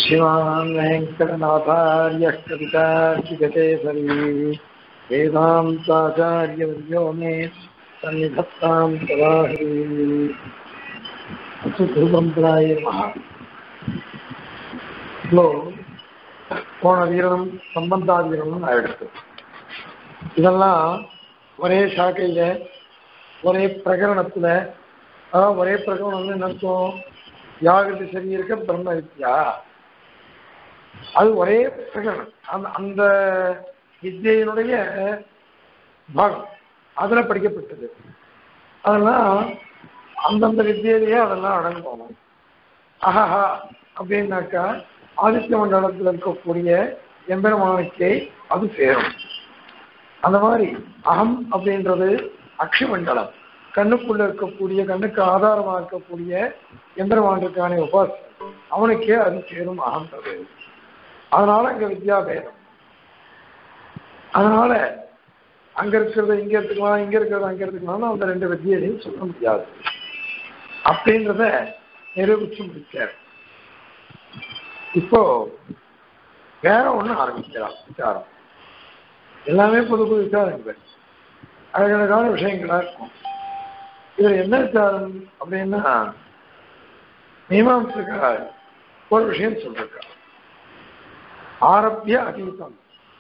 शिवान् वेङ्कटनाथार्यः कवितार्किगतेसरी वेदान्ताचार्यवर्यो मे सन्निधत्तां तदाहरि சுத்திருபம்பராய மகா இப்போ போன வீரனும் சம்பந்தாதீரனும் ஆயிடுச்சு இதெல்லாம் ஒரே சாக்கையில ஒரே பிரகரணத்துல அதாவது ஒரே பிரகரணம் வந்து என்ன அர்த்தம் யாகத்து சரி இருக்க பிரம்ம வித்யா அது ஒரே பிரகரணம் அந்த அந்த வித்யினுடைய பாகம் அதுல படிக்கப்பட்டது அதெல்லாம் அந்தந்த வித்தியிலேயே அதெல்லாம் அடங்கணும் அஹஹா அப்படின்னாக்கா ஆதித்ய மண்டலத்தில் இருக்கக்கூடிய எம்பெருமானுக்கே அது சேரும் அந்த மாதிரி அகம் அப்படின்றது அக்ஷி மண்டலம் கண்ணுக்குள்ள இருக்கக்கூடிய கண்ணுக்கு ஆதாரமாக இருக்கக்கூடிய எம்பெருமானுக்கான உபாசம் அவனுக்கே அது சேரும் அகன்றது அதனால அங்க வித்யாபேதம் அதனால அங்க இருக்கிறத இங்க எடுத்துக்கலாம் இங்க இருக்கிறத அங்க எடுத்துக்கலாம் அந்த ரெண்டு வித்தியையும் சொல்ல முடியாது அப்படின்றத நிரூபிச்சு முடிச்சார் இப்போ வேற ஒண்ணு ஆரம்பிக்கலாம் விசாரம் எல்லாமே புது புது விசாரங்கள் அழகழகான விஷயங்களா இருக்கும் இதுல என்ன விசாரம் அப்படின்னா மீமாம்சக்கார் ஒரு விஷயம் சொல்லிருக்கார் ஆரம்பிய அதீதம்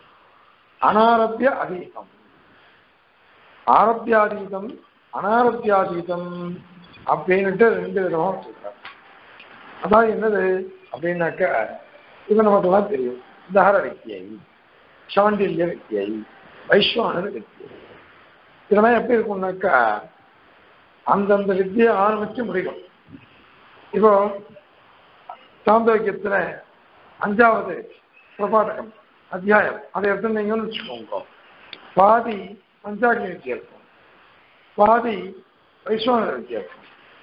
அனாரபிய அதீதம் ஆரம்பியாதீதம் அனாரபியாதீதம் அப்படின்னுட்டு ரெண்டு விதமா சொல்றாரு அதான் என்னது அப்படின்னாக்க இது நமக்கெல்லாம் தெரியும் தஹர வித்தியை சாண்டில்ய வித்தியை வைஸ்வானர் வித்தியை இதெல்லாம் எப்படி இருக்கும்னாக்கா அந்தந்த வித்தியை ஆரம்பிச்சு முடியும் இப்போ சாந்தோக்கியத்துல அஞ்சாவது பிரபாடகம் அத்தியாயம் அதை எடுத்துனீங்கன்னு வச்சுக்கோங்க பாதி பஞ்சாக்னி வித்தியை இருக்கும் பாதி வைஸ்வானர் வித்தியை இருக்கும்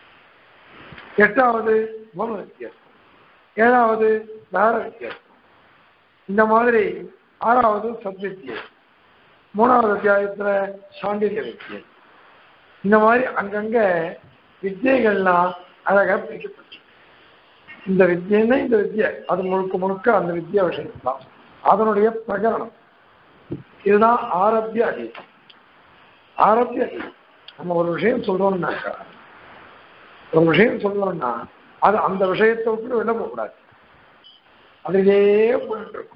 எட்டாவது மூல வித்தியாசம் ஏழாவது தார வித்தியாசம் இந்த மாதிரி ஆறாவது சத்வித்தியை மூணாவது அத்தியாயத்துல சாண்டில்ய வித்தியை இந்த மாதிரி அங்கங்க வித்தியைகள்லாம் அழகா பிரிக்கப்பட்டு இந்த வித்தியன்னா இந்த வித்தியை அது முழுக்க முழுக்க அந்த வித்தியா விஷயம் தான் அதனுடைய பிரகரணம் இதுதான் ஆரம்பிய அதீதம் ஆரம்பிய அதீதம் நம்ம ஒரு விஷயம் சொல்றோம்னாக்கா ஒரு விஷயம் சொல்லணும்னா அது அந்த விஷயத்தை விட்டு வெளில போகக்கூடாது அதிலே போயிட்டு இருக்கும்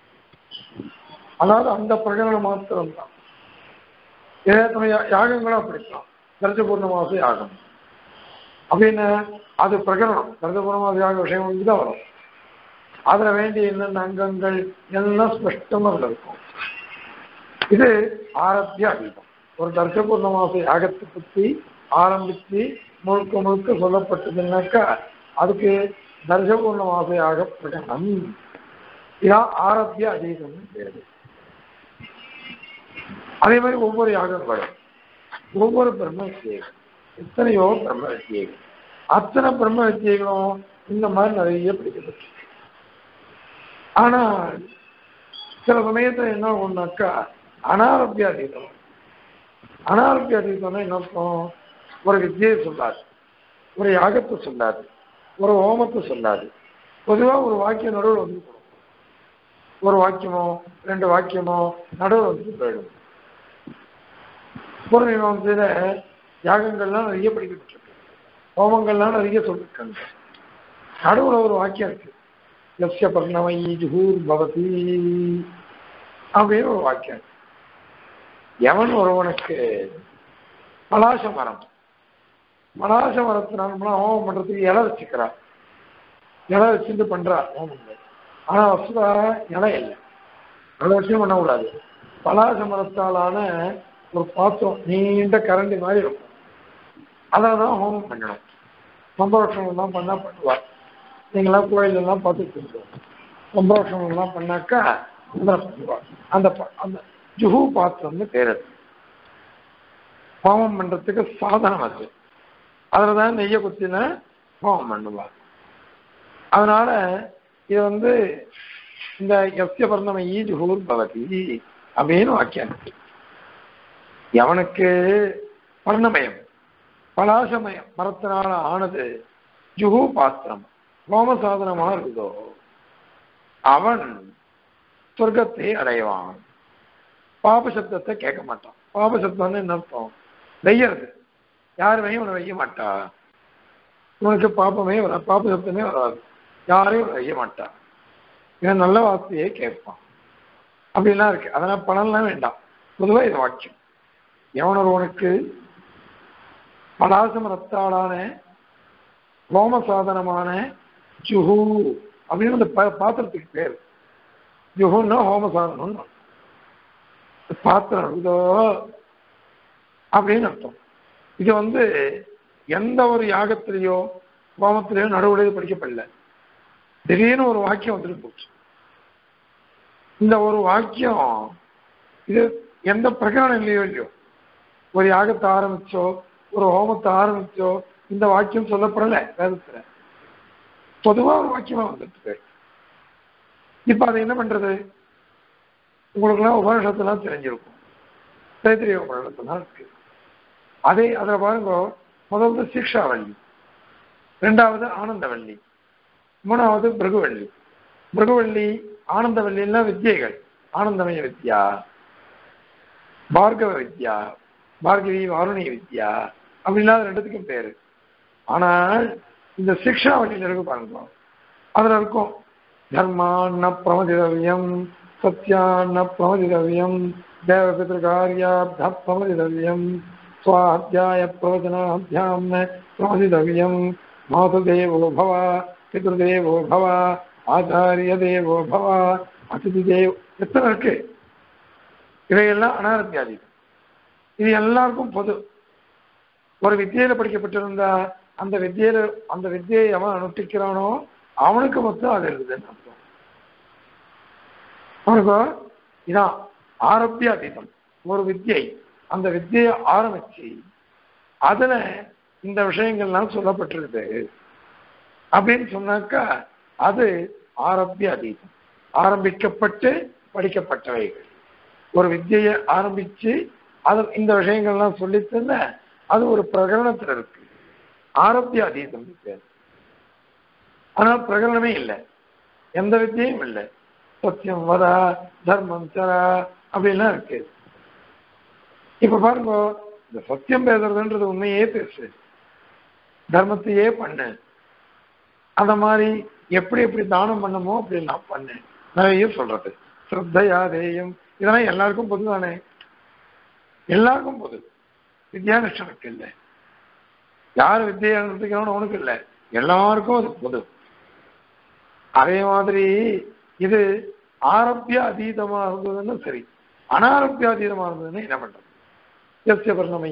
அதாவது அந்த பிரகடனம் மாத்திரம் தான் ஏதோ யாகங்களும் அப்படித்தான் தர்ஜ பூர்ணமாச யாகம் அப்படின்னு அது பிரகடனம் தர்ஜ பூர்ணமாச யாக விஷயம் வந்து தான் வரும் அதுல வேண்டிய என்னென்ன அங்கங்கள் எல்லாம் ஸ்பஷ்டமா இருக்கும் இது ஆரம்பிய அதீதம் ஒரு தர்ஜ பூர்ணமாச யாகத்தை பற்றி ஆரம்பித்து முழுக்க முழுக்க சொல்லப்பட்டதுன்னாக்கா அதுக்கு தர்சபூர்ணமாசையாக பிரகடனம் இதான் ஆரம்பிய அதீதம் பேரு அதே மாதிரி ஒவ்வொரு யாகங்களும் ஒவ்வொரு பிரம்ம வித்தியைகள் எத்தனையோ பிரம்ம வித்தியைகள் அத்தனை பிரம்ம வித்தியைகளும் இந்த மாதிரி நிறைய பிடிக்கப்பட்டு ஆனா சில சமயத்துல என்ன ஒண்ணாக்கா அனாரம்பிய அதீதம் அனாரம்பிய அதீதம்னா என்ன அர்த்தம் ஒரு வித்தியை சொல்லாது ஒரு யாகத்தை சொல்லாது ஒரு ஹோமத்தை சொல்லாது பொதுவாக ஒரு வாக்கியம் நடுவில் வந்து ஒரு வாக்கியமோ ரெண்டு வாக்கியமோ நடுவில் வந்து போயிடும் பூர்ணிமாசையில யாகங்கள்லாம் நிறைய படிக்கப்பட்டிருக்கு ஹோமங்கள்லாம் நிறைய சொல்லியிருக்காங்க நடுவில் ஒரு வாக்கியம் இருக்கு லட்சிய பர்ணமை ஜுகூர் பவதி அப்படின்னு ஒரு வாக்கியம் இருக்கு எவன் ஒருவனுக்கு பலாச மரம் பலாச மரத்தினால ஹோமம் பண்றதுக்கு இலை வச்சுக்கிறார் இலை வச்சுட்டு பண்றார் ஹோமங்கள் ஆனா வசுதா இலை இல்லை அதை வச்சும் பண்ணக்கூடாது பலாச மரத்தாலான ஒரு பாத்திரம் நீண்ட கரண்டி மாதிரி இருக்கும் அதை தான் ஹோமம் பண்ணணும் சம்பரோஷம் எல்லாம் பண்ணா பண்ணுவார் நீங்களாம் கோயிலெல்லாம் பார்த்துட்டு இருக்கோம் சம்பரோஷம் எல்லாம் பண்ணாக்கா அதில் பண்ணுவார் அந்த அந்த ஜுஹு பாத்திரம்னு பேர் அது ஹோமம் பண்றதுக்கு சாதனம் அது அதில் தான் நெய்ய குத்தின ஹோமம் பண்ணுவார் அதனால இது வந்து இந்த எஸ்ய பர்ணம ஈஜுகூர் பவதி அப்படின்னு வாக்கியம் இருக்கு எவனுக்கு பர்ணமயம் பலாசமயம் மரத்தினால ஆனது ஜுகு பாத்திரம் ஹோம சாதனமாக இருக்குதோ அவன் சொர்க்கத்தை அடைவான் பாப சப்தத்தை கேட்க மாட்டான் பாப சப்தம்னு என்ன அர்த்தம் வெய்யறது யாருமே இவனை வெய்ய மாட்டா இவனுக்கு பாப்பமே வர பாப சப்தமே வராது யாரையும் இவனை வெய்ய மாட்டா இவன் நல்ல வார்த்தையே கேட்பான் அப்படிலாம் இருக்கு அதனால் பணம்லாம் வேண்டாம் பொதுவாக இது வாக்கியம் எவன் ஒருவனுக்கு பலாசம் ரத்தாளான ஹோம சாதனமான ஜுஹு அப்படின்னு அந்த பா- பாத்திரத்துக்கு பேர் ஜுஹுன்னா ஹோம சாதனம் பாத்திரம் இதோ அப்படின்னு அர்த்தம் இது வந்து எந்த ஒரு யாகத்திலேயோ ஹோமத்திலேயோ நடுவுலையோ படிக்கப்படல திடீர்னு ஒரு வாக்கியம் வந்துட்டு போச்சு இந்த ஒரு வாக்கியம் இது எந்த பிரகடனம் இல்லையோ இல்லையோ ஒரு யாகத்தை ஆரம்பிச்சோ ஒரு ஹோமத்தை ஆரம்பிச்சோ இந்த வாக்கியம் சொல்லப்படல வேதத்துல பொதுவா ஒரு வாக்கியமா வந்துட்டு இப்ப அதை என்ன பண்றது உங்களுக்குலாம் உபநிஷத்துலாம் தெரிஞ்சிருக்கும் தைத்திரிய உபநிஷத்துலாம் இருக்கு அதே அதில் பாருங்க முதல்ல சீக்ஷாவல்லி ரெண்டாவது ஆனந்தவல்லி மூணாவது பிருகுவள்ளி பிருகுவள்ளி ஆனந்தவல்லின்னா வித்தியைகள் ஆனந்தமய வித்யா பார்கவ வித்யா பார்கவி வாருணி வித்யா அப்படின்னா ரெண்டுத்துக்கும் பேரு ஆனால் இந்த சிக்ஷாவளியில் இருக்கு பாருங்க அதுல இருக்கும் தர்மான்ன பிரமதிதவியம் சத்யான்ன பிரமதிதவியம் தேவ பிதృகாரியாப்த பிரமதிதவியம் சுவாத்தியாய பிரவச்சனாத்தியாம் பிரமதிதவியம் மாதுதேவோ பவ பிதృதேவோ பவ ஆச்சாரிய தேவோ பவ அதிதி தேவ் எத்தனை இருக்கு இவையெல்லாம் அனாரத்தியாதி இது எல்லாருக்கும் பொது ஒரு வித்தியில படிக்கப்பட்டிருந்தா அந்த வித்தியில அந்த வித்தியை அவன் அனுஷ்டிக்கிறானோ அவனுக்கு மொத்தம் அது இருக்குதுன்னு அர்த்தம் அவனுக்கு இதான் ஆரம்பிய அதீதம் ஒரு வித்தியை அந்த வித்தியை ஆரம்பிச்சு அதுல இந்த விஷயங்கள்லாம் சொல்லப்பட்டிருக்குது அப்படின்னு சொன்னாக்கா அது ஆரம்பிய அதீதம் ஆரம்பிக்கப்பட்டு படிக்கப்பட்டவைகள் ஒரு வித்தியை ஆரம்பிச்சு அது இந்த விஷயங்கள்லாம் சொல்லித்தந்த அது ஒரு பிரகரணத்தில் இருக்கு ஆரம்பிய அதீதம் பேர் ஆனால் பிரகரணமே இல்லை எந்த வித்தியும் இல்லை சத்தியம் வரா தர்மம் சரா அப்படின்லாம் இருக்கு இப்ப பாருங்க இந்த சத்தியம் பேசுறதுன்றது உண்மையே பேசு தர்மத்தையே பண்ணு அந்த மாதிரி எப்படி எப்படி தானம் பண்ணமோ அப்படி நான் பண்ணேன் நிறைய சொல்றது ஸ்ரத்தையா தேயம் இதெல்லாம் எல்லாருக்கும் பொது தானே எல்லாருக்கும் பொது வித்யானுஷ்டனுக்கு இல்லை யார் வித்தியை அனுஷ்டிக்கணும்னு உனக்கு இல்லை எல்லாருக்கும் அது பொது அதே மாதிரி இது ஆரம்பிய அதீதமா இருந்ததுன்னு சரி அனாரம்பிய அதீதமா இருந்ததுன்னு என்ன பண்றது எஸ்ய பரிணமை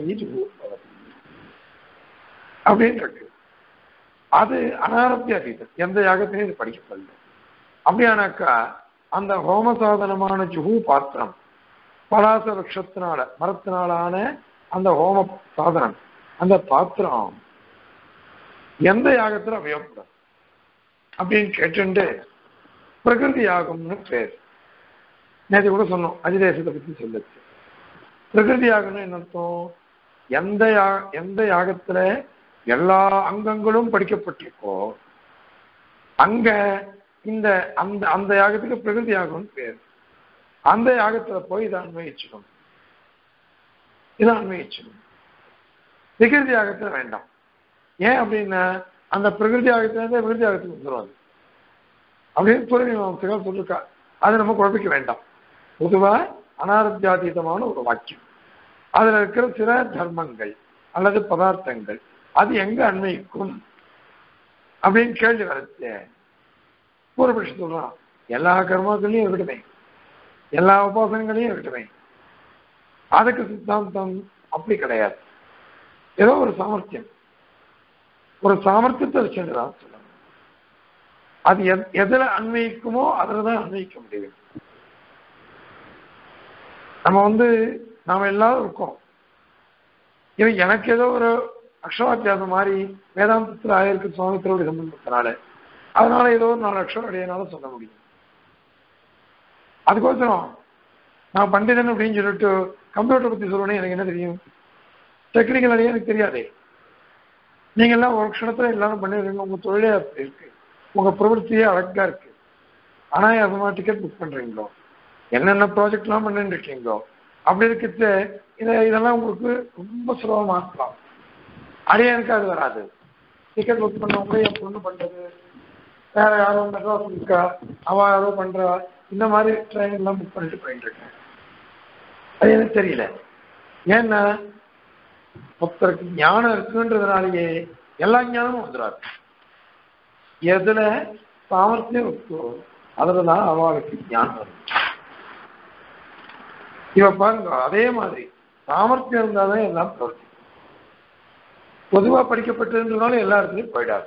அப்படின்னு இருக்கு அது அனாரம்பிய அதீதம் எந்த யாகத்திலையும் இது படிக்கப்படல அப்படியானாக்கா அந்த ஹோம சாதனமான ஜுகு பாத்திரம் பலாச விரக்ஷத்தினால மரத்தினாலான அந்த ஹோம சாதனம் அந்த பாத்திரம் எந்த யாகத்துல உபயோகப்படும் அப்படின்னு கேட்டுண்டு பிரகிருதி யாகம்னு பேர் நேற்று கூட சொன்னோம் அதிதேசத்தை பத்தி சொல்லுச்சு பிரகிருதி யாகம்னு என்ன அர்த்தம் எந்த யா எந்த யாகத்துல எல்லா அங்கங்களும் படிக்கப்பட்டிருக்கோ அங்க இந்த அந்த அந்த யாகத்துக்கு பிரகிருதி யாகம்னு பேர் அந்த யாகத்துல போய் இதை அன்வயிச்சிடும் இதை அன்வயிச்சிடும் விகிருதி யாகத்துல வேண்டாம் ஏன் அப்படின்னா அந்த பிரகிருதி யாகத்துல இருந்து விகிருதி யாகத்துக்கு வந்துடும் அது அப்படின்னு துறவி மாம்சங்கள் சொல்லிருக்கா அதை நம்ம குழப்பிக்க வேண்டாம் பொதுவா அனாரத்தியாதீதமான ஒரு வாக்கியம் அதுல இருக்கிற சில தர்மங்கள் அல்லது பதார்த்தங்கள் அது எங்க அன்வயிக்கும் அப்படின்னு கேள்வி வரச்சு பூர்வபட்சி சொல்றான் எல்லா கர்மாக்களையும் இருக்கட்டுமே எல்லா உபாசனங்களையும் இருக்கட்டுமே அதுக்கு சித்தாந்தம் அப்படி கிடையாது ஏதோ ஒரு சாமர்த்தியம் ஒரு சாமர்த்தியத்தை வச்சுதான் சொல்லணும் அது எத்- எதுல அன்வயிக்குமோ அதுல தான் அன்வயிக்க முடியும் நம்ம வந்து நாம எல்லாரும் இருக்கோம் இவன் எனக்கு ஏதோ ஒரு அக்ஷராத்தியாசம் மாதிரி வேதாந்தத்தில் ஆயிருக்கு சுவாமி திருவடி சம்பந்தத்தினால அதனால ஏதோ ஒரு நாலு அக்ஷரம் அடையனால சொல்ல முடியும் அதுக்கோசரம் நான் பண்டிதன் அப்படின்னு சொல்லிட்டு கம்ப்யூட்டர் பத்தி சொல்லணும் எனக்கு என்ன தெரியும் டெக்னிக்கல் அடைய எனக்கு தெரியாதே நீங்க எல்லாம் ஒரு க்ஷணத்துல எல்லாரும் பண்ணிடுறீங்க உங்க தொழிலே அப்படி இருக்கு உங்க பிரவൃத்தியே அழகா இருக்கு அனாயாசமா டிக்கெட் புக் பண்றீங்களோ என்னென்ன ப்ராஜெக்ட்லாம் பண்ணிட்டு இருக்கீங்களோ அப்படி இருக்கிறது இதை இதெல்லாம் உங்களுக்கு ரொம்ப சுலபமா இருக்கலாம் அடியனுக்கு அது வராது டிக்கெட் புக் பண்ணவங்க என் பொண்ணு பண்றது வேற யாரும் மெட்ராஸ் இருக்கா அவ யாரோ பண்றா இந்த மாதிரி ட்ரெயின் எல்லாம் புக் பண்ணிட்டு போயிட்டு இருக்கேன் அது எனக்கு தெரியல ஏன்னா ஒருத்தருக்கு ஞானம் இருக்குன்றதுனாலேயே எல்லா ஞானமும் வந்துடாது எதுல சாமர்த்தியம் இருக்கோ அதுலதான் அவளுக்கு ஞானம் வரும் இவ பாருங்க அதே மாதிரி சாமர்த்தியம் இருந்தாதான் எல்லாம் பிரவர்த்தி பொதுவா படிக்கப்பட்டதுன்றதுனால எல்லா இடத்துலையும் போயிடாது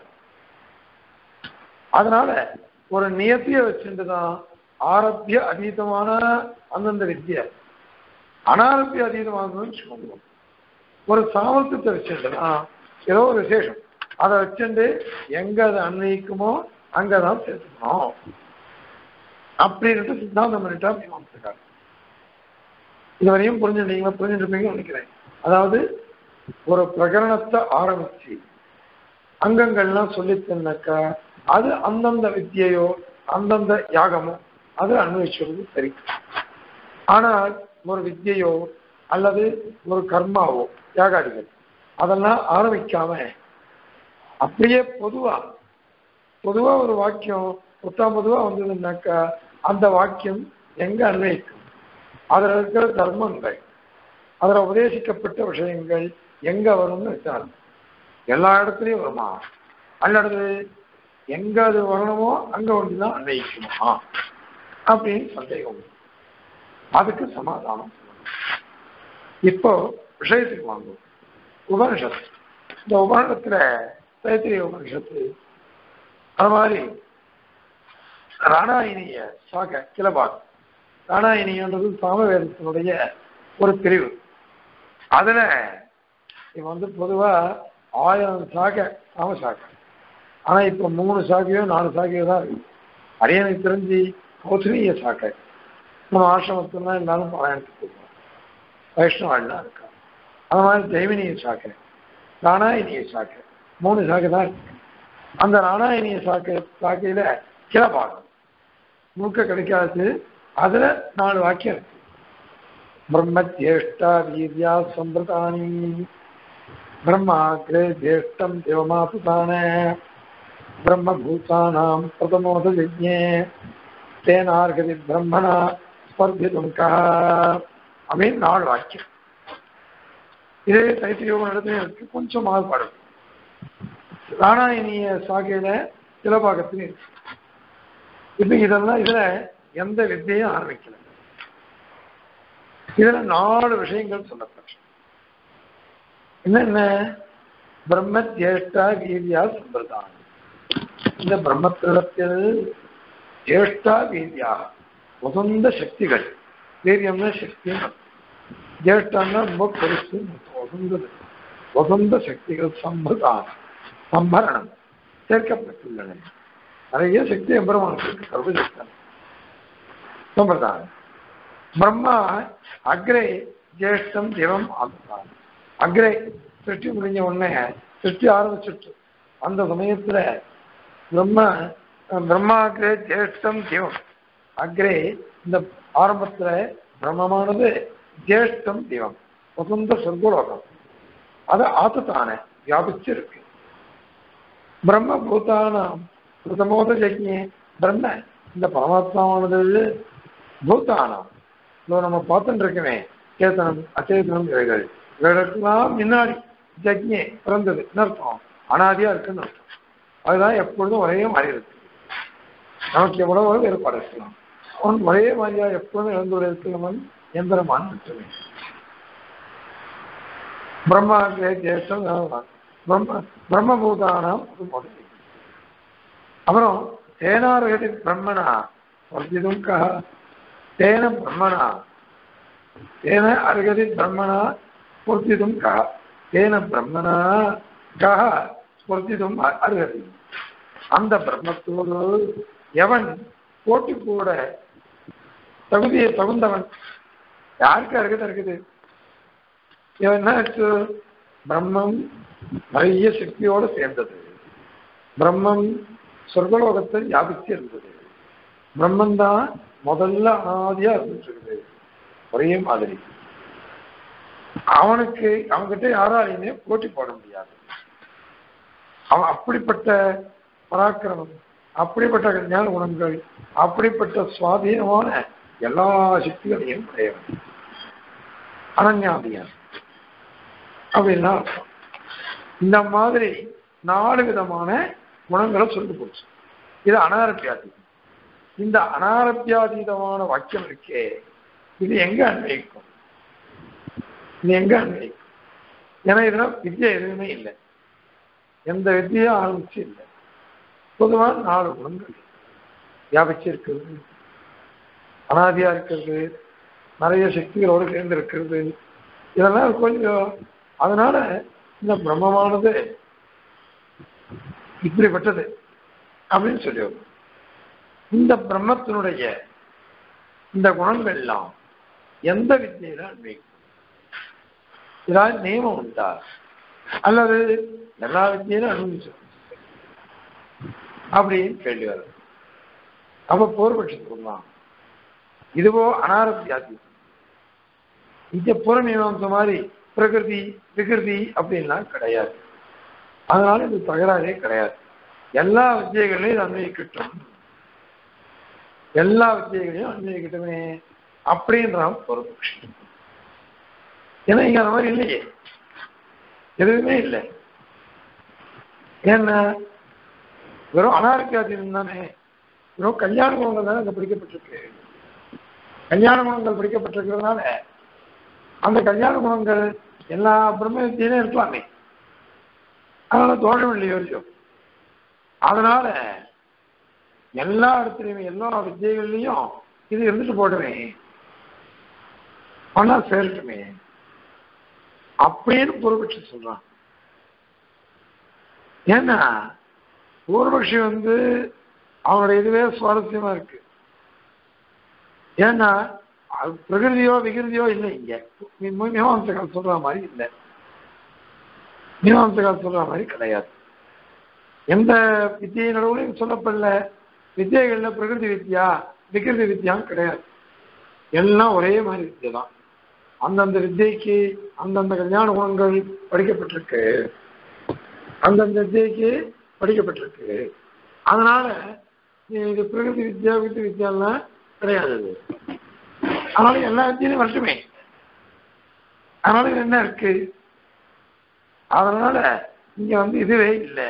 அதனால ஒரு நியத்திய வச்சுட்டு தான் ஆரம்பிய அதீதமான அந்தந்த வித்தியை அனாரம்பிய அதீதமானதுன்னு வச்சுக்கோங்க ஒரு சாமர்த்தியத்தை வச்சுட்டுனா ஏதோ ஒரு விசேஷம் அதை வச்சுட்டு எங்க அதை அன்வயிக்குமோ அங்கதான் சேர்த்துக்கணும் அப்படின்ட்டு சித்தாந்தம் பண்ணிட்டா மீமாம்சக்காரர் இதுவரையும் புரிஞ்சுட்டீங்களா புரிஞ்சுட்டு நினைக்கிறேன் அதாவது ஒரு பிரகரணத்தை ஆரம்பிச்சு அங்கங்கள்லாம் சொல்லித்தன்னாக்கா அது அந்தந்த வித்தியையோ அந்தந்த யாகமோ அது அன்வயிச்சுறது சரி ஆனால் ஒரு வித்தியையோ அல்லது ஒரு கர்மாவோ யாகாடிகள் அதெல்லாம் ஆரம்பிக்காம அப்படியே பொதுவா பொதுவா ஒரு வாக்கியம் புத்தாம் பொதுவா வந்ததுன்னாக்கா அந்த வாக்கியம் எங்க அன்வயிக்கும் அதுல இருக்கிற தர்மங்கள் அதுல உபதேசிக்கப்பட்ட விஷயங்கள் எங்க வரும்னு விசாரம் எல்லா இடத்துலயும் வருமா அல்லது எங்க அது வரணுமோ அங்க ஒன்றுதான் அன்வயிக்குமா அப்படின்னு சந்தேகம் அதுக்கு சமாதானம் இப்போ விஷயத்துக்கு வாங்குவோம் உபனிஷத் இந்த உபனிஷத்துல தைத்திரிய உபனிஷத்து அது மாதிரி ராணாயினிய சாக கிளபாக் ராணாயினின்றது சாமவேதத்தினுடைய ஒரு பிரிவு அதுல இவன் வந்து பொதுவா ஆயிரம் சாக சாம சாக்கை ஆனா இப்ப மூணு சாக்கையோ நாலு சாக்கையோ தான் இருக்கு அரியனுக்கு தெரிஞ்சு கௌசலிய சாக்கை நம்ம ஆசிரமத்துல தான் எல்லாரும் பாராயணத்துக்கு போவோம் வைஷ்ணவாள்லாம் இருக்கா அது மாதிரி ஜெய்வினிய சாக்கை ராணாயினிய சாக்கை மூணு சாக்கை தான் இருக்கு அந்த ராணாயினிய சாக்கை சாக்கையில கிளப்பாகம் மூக்க கிடைக்காது அதுல நாலு வாக்கியம் இருக்கு பிரம்ம ஜேஷ்டா வீரியா சம்பிரதானி பிரம்மாக்ரே ஜேஷ்டம் தேவமாசுதான பிரம்மபூதானாம் பிரதமோத யஜ்ஞே தேனார்கதி பிரம்மணா ஸ்பர்திதும் கா அப்படின்னு நாலு வாக்கியம் இதே தைத்தியோகம் இடத்துல இருக்கு கொஞ்சம் மாறுபாடு ராணாயினிய சாகையில சிலபாகத்திலும் இருக்கு இப்ப இதெல்லாம் இதுல எந்த வித்தையும் ஆரம்பிக்கல இதுல நாலு விஷயங்கள் சொல்லப்பட்டு என்னென்ன பிரம்ம ஜேஷ்டா வீரியா சம்பிரதானம் இந்த பிரம்மத்திடத்தில் ஜேஷ்டா வீரியா உகந்த சக்திகள் வீரியம்னா சக்தி ஜேஷ்டான்னா ரொம்ப பெருசு உகந்தது உகந்த சக்திகள் சம்பிரதானம் சம்பரணம் சேர்க்கப்பட்டுள்ளன நிறைய சக்தி எம்பெருமானுக்கு சர்வசக்தன் சம்பிரதானம் பிரம்மா அக்ரே ஜேஷ்டம் திவம் ஆத்தான் அக்ரே சிருஷ்டி முடிஞ்ச உடனே சிருஷ்டி ஆரம்பிச்சிட்டு அந்த சமயத்துல பிரம்ம பிரம்மாக்ரே ஜேஷ்டம் திவம் அக்ரே இந்த ஆரம்பத்துல பிரம்மமானது ஜேஷ்டம் திவம் வசந்த சொர்க்கலோகம் அது ஆத்துத்தானே வியாபிச்சிருக்கு பிரம்ம பூதானாம் பிரதமோத ஜக்ஞே பிரம்ம இந்த பரமாத்மாவானது பூத்தானம் இதோ நம்ம பார்த்துட்டு இருக்கவே சேத்தனம் அச்சேதனம் இவைகள் இவைகளுக்கெல்லாம் முன்னாடி ஜக்ஞே பிறந்தது அர்த்தம் அனாதியா இருக்குன்னு அர்த்தம் அதுதான் எப்பொழுதும் ஒரே மாதிரி இருக்கு நமக்கு எவ்வளவு வேறுபாடு இருக்கலாம் அவன் ஒரே மாதிரியா எப்பொழுதும் இழந்து இருக்கிறவன் எந்திரமான் மட்டுமே பிரம்மா ஜேஷ்டம் பிரம்ம பிரம்மபூதானாம் அப்புறம் தேனார்கதி பிரம்மணா வர்த்திதும் கஹ தேன பிரம்மணா தேன அர்கதி பிரம்மணா ஸ்புர்த்திதும் கஹ தேன பிரம்மணா கஹ ஸ்புர்த்திதும் அர்கதி அந்த பிரம்மத்தோடு எவன் போட்டி கூட தகுதியை தகுந்தவன் யாருக்கு அருகதை இருக்குது இவன் என்ன ஆச்சு பிரம்மம் நிறைய சக்தியோடு சேர்ந்தது பிரம்மம் சொர்க்கலோகத்தில் வியாபித்து இருந்தது பிரம்மன் தான் முதல்ல ஆதியா இருந்துட்டு இருக்குது ஒரே மாதிரி அவனுக்கு அவன்கிட்ட யாராலையுமே போட்டி போட முடியாது அவன் அப்படிப்பட்ட பராக்கிரமம் அப்படிப்பட்ட ஞான குணங்கள் அப்படிப்பட்ட சுவாதீனமான எல்லா சக்திகளையும் உடையவன் அனன்யாதியான் அப்படின்னா அர்த்தம். இந்த மாதிரி நாலு விதமான குணங்களை சொல்லி போச்சு இது அனாரப்பியாதி இந்த அனாரப்பியாதீதமான வாக்கியம் இருக்கே இது எங்க அன்வயிக்கும் இது எங்க அன்வயிக்கும் ஏன்னா இதெல்லாம் வித்யா எதுவுமே இல்லை எந்த வித்தியும் ஆரம்பிச்சு இல்லை பொதுவாக நாலு குணங்கள் வியாபிச்சு இருக்கிறது அனாதியா இருக்கிறது நிறைய சக்திகளோடு சேர்ந்து இருக்கிறது இதெல்லாம் கொஞ்சம் அதனால இந்த பிரம்மமானது இப்படிப்பட்டது அப்படின்னு சொல்லி வரும். இந்த பிரம்மத்தினுடைய இந்த குணங்கள் எல்லாம் எந்த வித்தியில அன்வைக்கும் ஏதாவது நியமம் உண்டா அல்லது எல்லா வித்தியிலும் அனுபவிச்சு அப்படின்னு கேள்வி வரும் அப்ப போர்பட்சி சொல்லலாம் இதுவோ அனாரத்தியாதி இங்க புறமீமாம்ச மாதிரி பிரகிருதி விகிருதி அப்படின்லாம் கிடையாது அதனால இது தகராறே கிடையாது எல்லா வித்தியைகளையும் இது அன்வயிக்கட்டும் எல்லா வித்தியைகளையும் அன்வயிக்கட்டுமே அப்படின்றான் பொறுப்பு ஏன்னா இங்க அந்த மாதிரி இல்லையே எதுவுமே இல்லை ஏன்னா வெறும் அனாரோக்கியாதீனம் தானே வெறும் கல்யாண குணங்கள் தானே அங்க பிடிக்கப்பட்டிருக்கு கல்யாண குணங்கள் பிடிக்கப்பட்டிருக்கிறதுனால அந்த கல்யாண குணங்கள் எல்லா பிரம்ம வித்தியிலும் இருக்கலாமே அதனால தோஷம் இல்லையோ இல்லையோ அதனால எல்லா இடத்துலையுமே எல்லா வித்தியகள்லையும் இது இருந்துட்டு போடுமே பண்ணா சேர்ட்டுமே அப்படின்னு பூர்வபட்சி சொல்றான் ஏன்னா பூர்வபக்ஷி வந்து அவனுடைய இதுவே சுவாரஸ்யமா இருக்கு ஏன்னா அது பிரகிருதியோ விகிருதியோ இல்லை இங்க மீ- மீமாம்சகால் சொல்ற மாதிரி இல்லை மீமாம்சகால் சொல்ற மாதிரி கிடையாது எந்த வித்தியை நடுவுலையும் சொல்லப்படல வித்தியைகள்ல பிரகிருதி வித்யா விகிருதி வித்யான்னு கிடையாது எல்லாம் ஒரே மாதிரி வித்தியை தான் அந்தந்த வித்தியைக்கு அந்தந்த கல்யாண குணங்கள் படிக்கப்பட்டிருக்கு அந்தந்த வித்தியைக்கு படிக்கப்பட்டிருக்கு அதனால இது பிரகிருதி வித்யா வித்து வித்யாலாம் கிடையாது அது. அதனால எல்லா வித்தியிலும் வரட்டுமே அதனால இது என்ன இருக்கு அதனால இங்க வந்து இதுவே இல்லை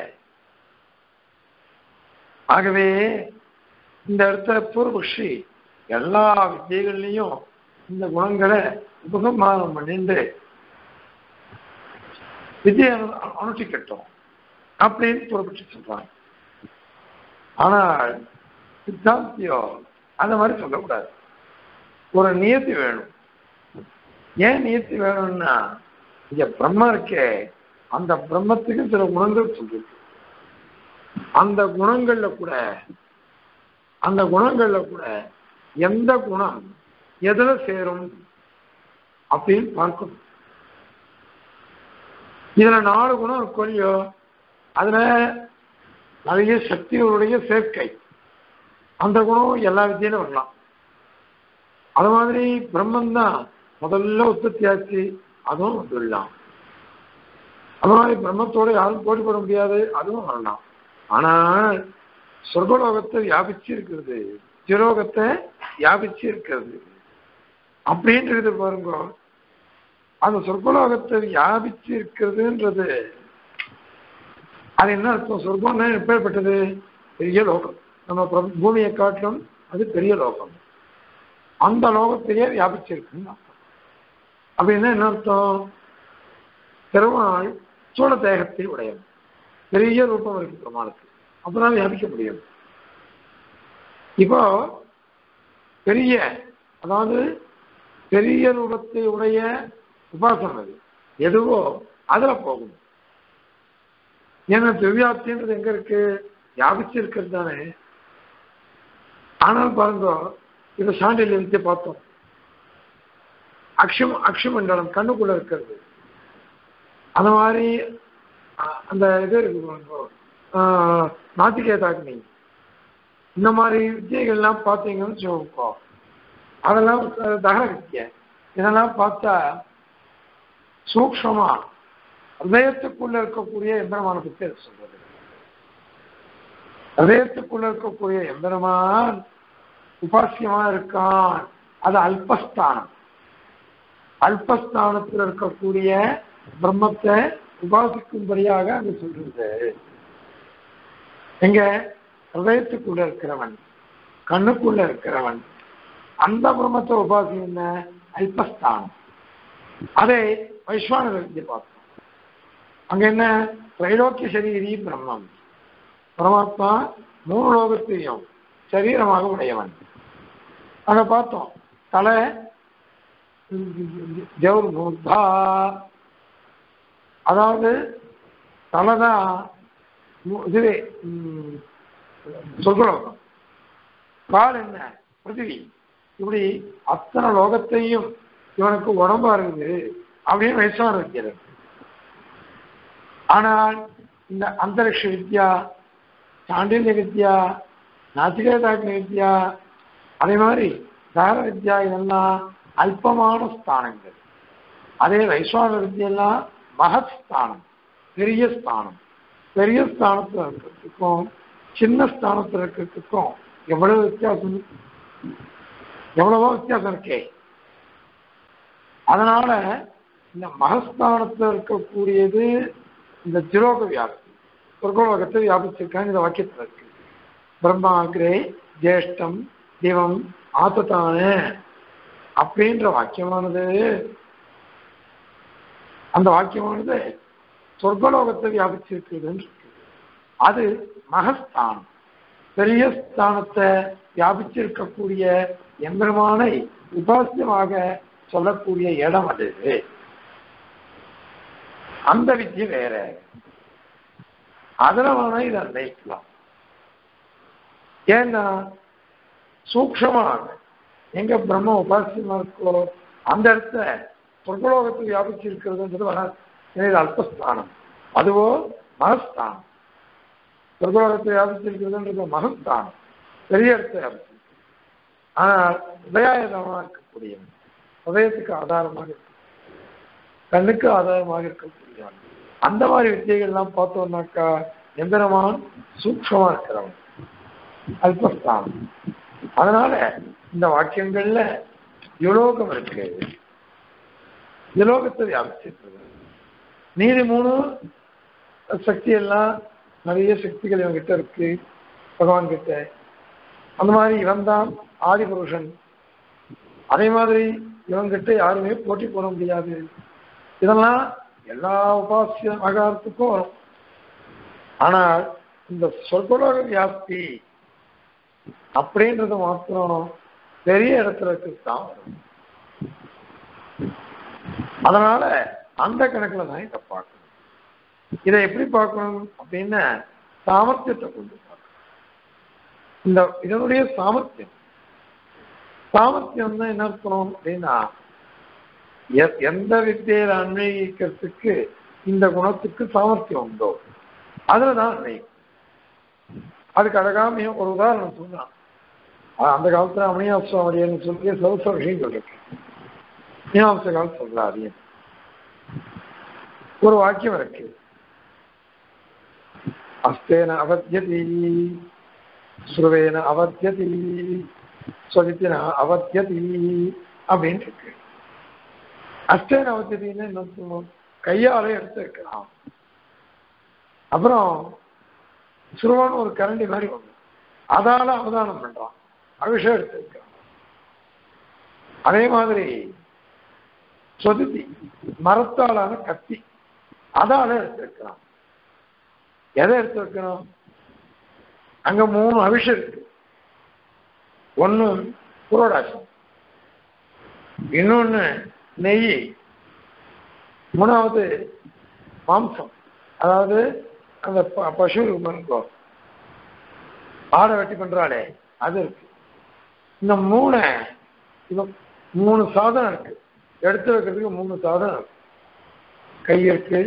ஆகவே இந்த இடத்துல பூர்வபக்ஷி எல்லா வித்தியகள்லையும் இந்த குணங்களை உபகமானம் பண்ணிட்டு வித்தியை அனு அனுஷ்டிக்கட்டும் அப்படின்னு பூர்வபக்ஷி சொல்றாங்க ஆனால் சித்தாந்தியோ அந்த மாதிரி சொல்லக்கூடாது ஒரு நியத்தி வேணும் ஏன் நியத்தி வேணும்னா இங்க பிரம்மம் இருக்கே அந்த பிரம்மத்துக்கு சில குணங்கள் சொல்லிருக்கு அந்த குணங்கள்ல கூட அந்த குணங்கள்ல கூட எந்த குணம் எதுல சேரும் அப்படின்னு பார்க்கணும் இதுல நாலு குணம் இருக்கும் இல்லையோ அதுல நிறைய சக்திகளுடைய சேர்க்கை அந்த குணம் எல்லா வித்தியிலும் வரலாம் அது மாதிரி பிரம்மன் தான் முதல்ல உற்பத்தி ஆச்சு அதுவும் வந்துடலாம் அது மாதிரி பிரம்மத்தோட யாரும் போட்டி போட முடியாது அதுவும் வரலாம் ஆனால் சொர்க்கலோகத்தை வியாபிச்சு இருக்கிறது திரோகத்தை வியாபிச்சு இருக்கிறது அப்படின்றது பாருங்க அந்த சொர்க்கலோகத்தை வியாபிச்சு இருக்கிறதுன்றது அது என்ன அர்த்தம் சொர்க்கம்னா எப்பேற்பட்டது பெரிய லோகம் நம்ம பிர- பூமியை காட்டிலும் அது பெரிய லோகம் அந்த லோகத்தையே வியாபிச்சிருக்குன்னு அர்த்தம் அப்படின்னா என்ன அர்த்தம் பெருமாள் சூழ தேகத்தை உடையவன் பெரிய ரூபம் இருக்கு பெருமாளுக்கு அப்பதான் வியாபிக்க முடியும் இப்போ பெரிய அதாவது பெரிய ரூபத்தை உடைய உபாசனம் அது எதுவோ அதுல போகும் ஏன்னா திவ்யாப்தின்றது எங்க இருக்கு வியாபிச்சு இருக்கிறது தானே ஆனால் பாருங்க இதை சாண்டில் வித்தியை பார்த்தோம் அக்ஷம் அக்ஷமண்டலம் கண்ணுக்குள்ள இருக்கிறது அந்த மாதிரி அ- அந்த இது இருக்கு பாருங்க ஆஹ், நாத்திகேதாக்னி இந்த மாதிரி வித்தியைகள்லாம் பார்த்தீங்கன்னு சொல்லுவோம் அதெல்லாம் தகர வித்தியை இதெல்லாம் பார்த்தா சூக்ஷமா ஹதயத்துக்குள்ள இருக்கக்கூடிய எந்திரமான பற்றி அது சொல்றது ஹதயத்துக்குள்ள இருக்கக்கூடிய எந்திரமான் உபாசியமா இருக்கான் அது அல்பஸ்தானம் அல்பஸ்தானத்தில் இருக்கக்கூடிய பிரம்மத்தை உபாசிக்கும்படியாக அது சொல்றது எங்க ஹதயத்துக்குள்ள இருக்கிறவன் கண்ணுக்குள்ள இருக்கிறவன் அந்த பிரம்மத்தை உபாசி என்ன அல்பஸ்தானம் அதை வைஸ்வானவர் வித்தியை பார்த்தோம் அங்க என்ன திரைலோக்கிய சரீரி பிரம்மம் பரமாத்மா மூணு லோகத்தையும் சரீரமாக உடையவன் அங்க பார்த்தோம் தலை ஜவுர் மூர்த்தா அதாவது தலைதான் மு- இதுவே ம், சொர்க்கலோகம் கால் என்ன பிருத்திவி இப்படி அத்தனை லோகத்தையும் இவனுக்கு உடம்பா இருக்குது அப்படின்னு வைஷ்ணவர் வைக்கிறது ஆனால் இந்த அந்தரிக்ஷ வித்யா சாண்டில்ய வித்யா நாச்சிகேதாக்னி வித்யா அதே மாதிரி தார வித்யா இதெல்லாம் அல்பமான ஸ்தானங்கள் அதே வைஸ்வான வித்யெல்லாம் மகத் ஸ்தானம் பெரிய ஸ்தானம் பெரிய ஸ்தானத்தில் இருக்கிறதுக்கும் சின்ன ஸ்தானத்தில் இருக்கிறதுக்கும் எவ்வளவு வித்தியாசம் எவ்வளவோ வித்தியாசம் இருக்கே அதனால இந்த மகஸ்தானத்தில் இருக்கக்கூடியது இந்த திரோக வியாப்தி சொர்க்கலோகத்தை வியாபிச்சிருக்காங்க இந்த வாக்கியத்தில் இருக்கு பிரம்மாகிரே ஜேஷ்டம் திவம் ஆத்தத்தான அப்படின்ற வாக்கியமானது அந்த வாக்கியமானது சொர்க்கலோகத்தை வியாபிச்சிருக்குதுன்னு இருக்கு அது மகஸ்தானம் பெரிய ஸ்தானத்தை வியாபிச்சிருக்கக்கூடிய எம்பெருமானை உபாசியமாக சொல்லக்கூடிய இடம் அது அந்த வித்தியை வேற அதுல வேணா இதை அன்வைக்கலாம் ஏன்னா சூக்ஷமாக எங்க பிரம்ம உபாசியமா இருக்கோ அந்த இடத்த சொர்க்கலோகத்தை வியாபிச்சு இருக்கிறதுன்றது வராது ஏன்னா இது அல்பஸ்தானம் அதுவோ மகஸ்தானம் சொர்க்கலோகத்தை வியாபிச்சு இருக்கிறதுன்றது மகஸ்தானம் பெரிய இடத்தை வியாபிச்சு ஆனால் உதயாயுதமாக இருக்கக்கூடியவன் உதயத்துக்கு ஆதாரமாக இருக்கு கண்ணுக்கு ஆதாரமாக இருக்கக்கூடியவன் அந்த மாதிரி வித்தியைகள்லாம் பார்த்தோம்னாக்கா எந்திரமான் சூக்ஷமா இருக்கிறவன் அல்பஸ்தானம் அதனால இந்த வாக்கியங்கள்ல யுலோகம் இருக்கு யுலோகத்தை வியாபிச்சிருக்கிறது நீதி மூணு சக்தி எல்லாம் நிறைய சக்திகள் இவங்கிட்ட இருக்கு பகவான் கிட்ட அந்த மாதிரி இவன் தான் ஆதி புருஷன் அதே மாதிரி இவங்கிட்ட யாருமே போட்டி போட முடியாது இதெல்லாம் எல்லா உபாசிய ஆகாரத்துக்கும் வரும் ஆனால் இந்த சொர்க்கலோக வியாப்தி அப்படின்றது மாத்திரம் பெரிய இடத்துல தான் வரும் அதனால அந்த கணக்குல தான் இதை பார்க்கணும் இதை எப்படி பார்க்கணும் அப்படின்னா சாமர்த்தியத்தை கொண்டு பார்க்கணும் இந்த இதனுடைய சாமர்த்தியம் சாமர்த்தியம் தான் என்ன அர்த்தம் அப்படின்னா எ- எந்த வித்தியில அன்வயிக்கிறதுக்கு இந்த குணத்துக்கு சாமர்த்தியம் உண்டோ அதுலதான் அன்வயிக்கும் அதுக்கு அழகாமைய ஒரு உதாரணம் சொன்னான் அஹ் அந்த காலத்துல அமணியாசுவாமடியன்னு சொல்லி சௌச விஷயம் சொல்லிருக்கேன் மீனாம்ச காலம் சொல்லாதீங்க ஒரு வாக்கியம் இருக்கு அஸ்தேன அவத்தியதி ஸ்ருவேன அவத்தியதி சொலித்தின அவத்தியதி அப்படின்னு இருக்கு அஸ்தேன அவத்தியதின்னு என்ன சொல்லணும் கையாலே எடுத்து வைக்கலாம் அப்புறம் சுருவான ஒரு கரண்டி மாதிரி ஒண்ணு அதால அவதானம் பண்றான் அபிஷேகம் எடுத்து வைக்கிறான் அதே மாதிரி சொதுத்தி மரத்தாலான கத்தி அதால எடுத்து வைக்கிறான் எதை எடுத்து வைக்கணும் அங்க மூணு அபிஷேகம் இருக்கு ஒண்ணு புரோடாசம் இன்னொன்னு நெய் மூணாவது மாம்சம் அதாவது அந்த ப- பசு இருக்கோ ஆடை வெட்டி பண்றாளே அது இருக்கு இந்த மூணை இது மூணு சாதனம் இருக்கு எடுத்து வைக்கிறதுக்கு மூணு சாதனம் இருக்கு கை இருக்கு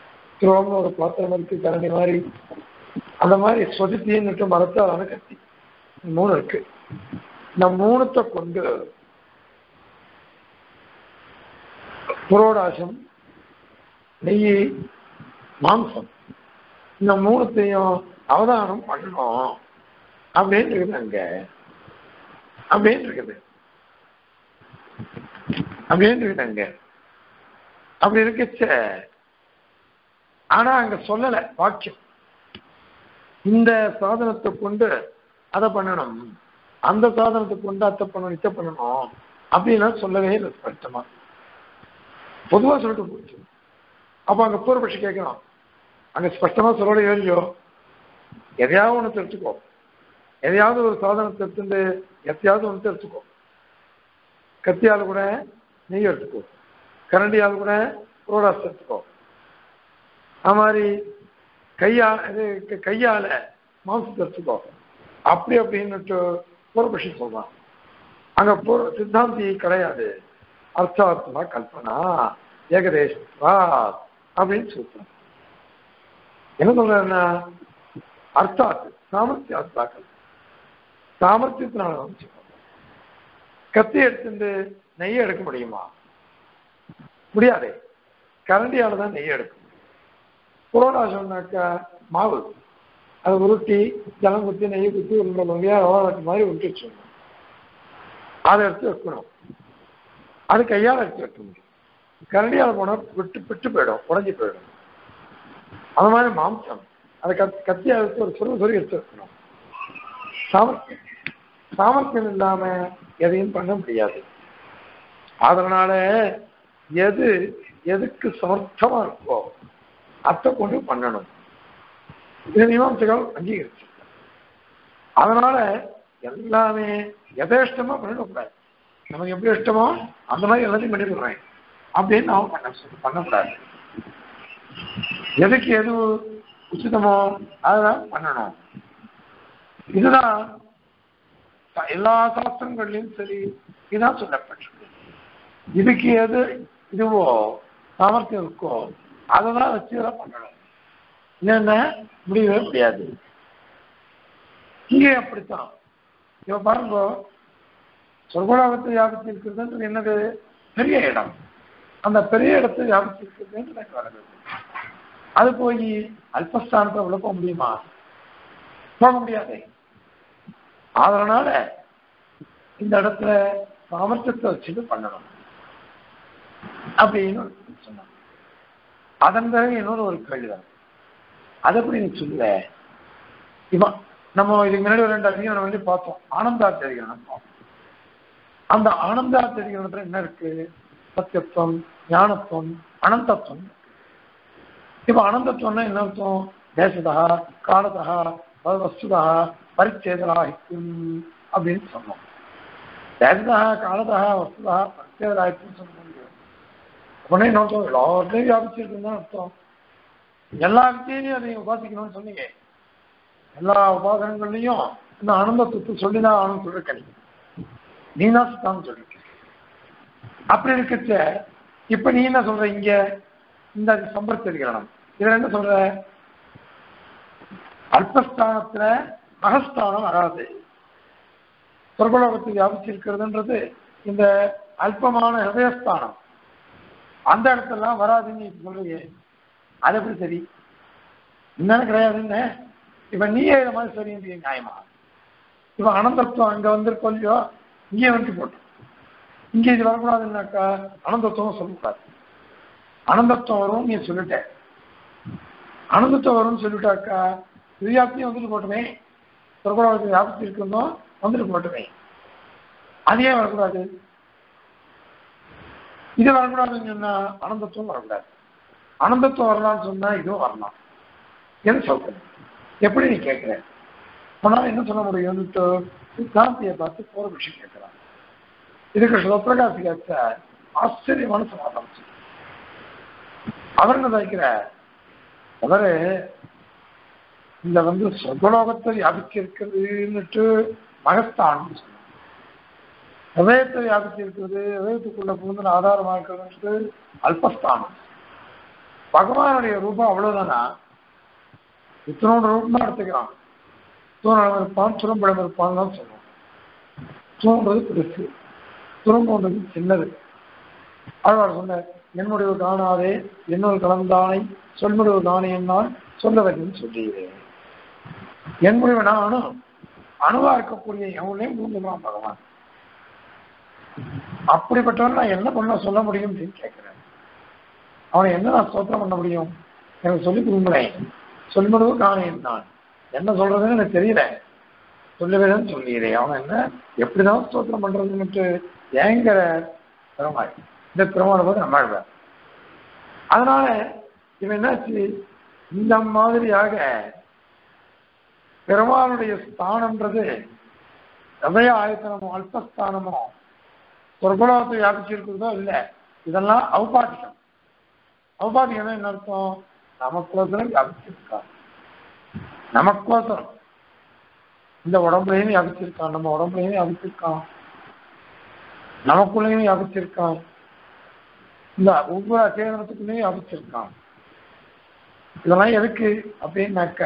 துரோம்னு ஒரு பாத்திரம் இருக்கு கரண்டி மாதிரி அந்த மாதிரி சொதுத்தின்னு மரத்தாலான கத்தி மூணு இருக்கு இந்த மூணுத்தை கொண்டு புரோடாசம் நெய் மாம்சம் இந்த மூணுத்தையும் அவதானம் பண்ணணும் அப்படின்னு இருக்குது அங்க அப்படின்னு இருக்குது அப்படின்னு இருக்குது அங்க அப்படி இருக்கச்ச ஆனா அங்க சொல்லல வாக்கியம் இந்த சாதனத்தை கொண்டு அதை பண்ணணும் அந்த சாதனத்தை கொண்டு அதை பண்ணணும் இதை பண்ணணும் அப்படின்லாம் சொல்லவே இல்லை ஸ்பஷ்டமா பொதுவா சொல்லிட்டு போச்சு அப்ப அங்க பூர்வபட்சி கேட்கணும் அங்க ஸ்பஷ்டமா சொல்லவே இல்லையோ எதையாவது ஒன்று தெரிஞ்சுக்கோ எதையாவது ஒரு சாதனத்தை எடுத்துட்டு எத்தையாவது ஒன்று எடுத்துக்கோ கத்தியால் கூட நெய் எடுத்துக்கோ கரண்டியால் கூட புரோடாஸ் எடுத்துக்கோ அது மாதிரி கையா இது க- கையால மாம்சத்தை எடுத்துக்கோ அப்படி அப்படின்னுட்டு பூர்வபட்சி சொல்றான் அங்க பூர்வ சித்தாந்தி கிடையாது அர்த்தார்த்தமா கல்பனா ஏகதேசா அப்படின்னு சொல்றான் என்ன சொல்றேன்னா அர்த்தாத்து சாமர்த்தியாத்தாக்கள் சாமர்த்தியத்தினால வந்து சொல்றான். கத்தி எடுத்துட்டு நெய்யை எடுக்க முடியுமா முடியாதே கரண்டியால தான் நெய்யை எடுக்கும் புரோடா சொன்னாக்கா மாவு அதை உருட்டி ஜலம் குத்தி நெய் குத்தி உருண்டை வகையா ரவாட்டு மாதிரி உருட்டி வச்சிடணும் அதை எடுத்து வைக்கணும் அது கையால் எடுத்து வைக்க முடியும் கரண்டியால் போனால் விட்டு விட்டு போயிடும் உடஞ்சி போயிடும் அது மாதிரி மாம்சம் அதை கத் கத்தியால் எடுத்து ஒரு சொரு சொறி எடுத்து வைக்கணும் சாமர்த்தியம் சாமர்த்தியம் இல்லாம எதையும் பண்ண முடியாது அதனால எது எதுக்கு சமர்த்தமா இருக்கோ அதை கொண்டு பண்ணணும் இது மீமாம்சைகள் அங்கீகரிச்சு அதனால எல்லாமே எதேஷ்டமா பண்ணிடக்கூடாது நமக்கு எப்படி இஷ்டமோ அந்த மாதிரி எல்லாத்தையும் பண்ணிவிடுறேன் அப்படின்னு நாம பண்ண சொல்லி- பண்ணக்கூடாது எதுக்கு எது உச்சிதமோ அதுதான் பண்ணணும் இதுதான் ச- எல்லா சாஸ்திரங்கள்லையும் சரி இதுதான் சொல்லப்பட்டிருக்கு இதுக்கு எது இதுவோ சாமர்த்தியம் இருக்கோ அதை தான் வச்சு இதெல்லாம் பண்ணணும் இல்லைன்னா முடியவே முடியாது இங்கே அப்படித்தான் இப்ப பாருங்க சொர்க்கலோகத்தை வியாபித்து இருக்கிறதுன்றது என்னது பெரிய இடம் அந்த பெரிய இடத்தை வியாபித்து இருக்கிறதுன்றது எனக்கு வருது அது போய் அல்பஸ்தானத்தை உள்ள போக முடியுமா போக முடியாது அதனால இந்த இடத்துல சாமர்த்தியத்தை வச்சுட்டு பண்ணணும் அப்படின்னு சொன்னாங்க அதன் பிறகு இன்னொரு ஒரு கேள்விதான் அதை எப்படி நீ சொல்லுவ இவன் நம்ம இதுக்கு முன்னாடி ஒரு ரெண்டு அதிகாரம் வந்து பார்த்தோம் ஆனந்தார்த்த அதிகாரம் பார்த்தோம் அந்த ஆனந்தார்த்த அதிகாரத்துல என்ன இருக்கு சத்தியத்துவம் ஞானத்துவம் அனந்தத்துவம் இப்ப அனந்தத்துவம்னா என்ன அர்த்தம் தேசதா காலதா வஸ்துதா பரிச்சேதராகிக்கும் அப்படின்னு சொன்னோம் தேசதா காலதா வஸ்துதா பரிச்சேதராகிக்கும் சொல்ல முடியும் உடனே என்ன அர்த்தம் எல்லாத்தையும் வியாபிச்சிருக்குன்னு தான் அர்த்தம் எல்லா வித்தியிலையும் அதை உபாசிக்கணும்னு சொன்னீங்க எல்லா உபாசனங்கள்லையும் இந்த ஆனந்தத்துக்கு சொல்லிதான் ஆனந்தம் சொல்லிருக்க நீ நீ தான் சுத்தான்னு சொல்லிருக்க அப்படி இருக்கச்ச இப்ப நீ என்ன சொல்ற இங்க இந்த சம்பர்த்திருக்கிறோம் இதுல என்ன சொல்ற அல்பஸ்தானத்துல மகஸ்தானம் வராது சொர்க்கலோகத்தில் வியாபிச்சிருக்கிறதுன்றது இந்த அல்பமான ஹிருதயஸ்தானம் அந்த இடத்துலாம் வராதுன்னு நீ சொல்றீங்க அது எப்படி சரி என்னன்னு கிடையாதுன்னு இப்ப நீயே இதை மாதிரி சரின்னு நியாயமா இப்ப அனந்தத்துவம் அங்க வந்திருக்கோம் இல்லையோ இங்கே வந்து போட்டோம் இங்க இது வரக்கூடாதுன்னாக்கா அனந்தத்துவம் சொல்லக்கூடாது அனந்தத்துவம் வரும் நீ சொல்லிட்ட அனந்தத்துவம் வரும்னு சொல்லிட்டாக்கா வியாப்தியும் வந்துட்டு போட்டுமே சொர்க்கலோகத்தில் வியாப்தி இருக்கணும் வந்துட்டு போட்டுமே அது ஏன் வரக்கூடாது இது வரக்கூடாதுன்னு சொன்னா அனந்தத்துவம் வரக்கூடாது அனந்தத்துவம் வரலாம்னு சொன்னா இதுவும் வரலாம் என்ன சொல்றேன் எப்படி நீ கேட்கிற ஆனால் என்ன சொல்ல முடியும் சித்தாந்தியை பார்த்து போற விஷயம் கேட்கிறான் இதுக்கு சிவபிரகாசி கேட்ட ஆச்சரியமான சமாதானம் சொல்லு. அவர் என்ன நினைக்கிற அவரு இந்த வந்து சொர்க்கலோகத்தை வியாபிக்க இருக்கிறதுன்னுட்டு மகஸ்தானம் சொன்னார் ஹதயத்தை வியாபித்து இருக்கிறது ஹதயத்துக்குள்ள புகுந்து ஆதாரமா இருக்கிறது அல்பஸ்தானம் பகவானுடைய ரூபம் அவ்வளவுதானா இத்தனோட ரூபம் தான் எடுத்துக்கிறான் தூணம் இருப்பான் துரும்படம் இருப்பான் தான் சொல்லுவோம் தூண்றது பெருசு துரும்புன்றது சின்னது ஆழ்வார் சொன்னார் என் முடிவு காணாதே என்னுள் கலந்தானை சொல்முடிவு காணே என்னால் சொல்ல வேண்டும் சொல்லுகிறேன் என் முடிவு நானும் அணுவா இருக்கக்கூடிய எவனையும் பூந்துக்கலாம் பகவான் அப்படிப்பட்டவன் நான் என்ன பண்ண சொல்ல முடியும் அப்படின்னு கேட்கிறேன் அவனை என்ன நான் ஸ்தோத்திரம் பண்ண முடியும் எனக்கு சொல்லி கொடுங்களேன் சொல்முடிவு காணேன் நான் என்ன சொல்றதுன்னு எனக்கு தெரியல சொல்லுவேன் சொல்லிடுறேன் அவன் என்ன எப்படிதான் ஸ்தோத்திரம் பண்றதுன்னுட்டு ஏங்கிற பெருமாள் இந்த பெருமாள் போது நம்மாழ்வார் அதனால இவன் என்னாச்சு இந்த மாதிரியாக பெருமாளுடைய ஸ்தானம்ன்றது ஹதய ஆயத்தனமோ அல்பஸ்தானமோ சொர்க்கலோகத்தை வியாபிச்சிருக்கிறதோ இல்லை இதெல்லாம் ஔபாதிகம் ஔபாதிகம் என்ன அர்த்தம் நமக்கோசரம் வியாபிச்சிருக்கா நமக்கோசரம் இந்த உடம்புலையும் வியாபிச்சிருக்கான் நம்ம உடம்புலையும் வியாபிச்சிருக்கான் நமக்குள்ளேயும் வியாபிச்சிருக்கான் இந்த ஒவ்வொரு அச்சேதனத்துக்குள்ளேயும் வியாபிச்சிருக்கான் இதெல்லாம் எதுக்கு அப்படின்னாக்க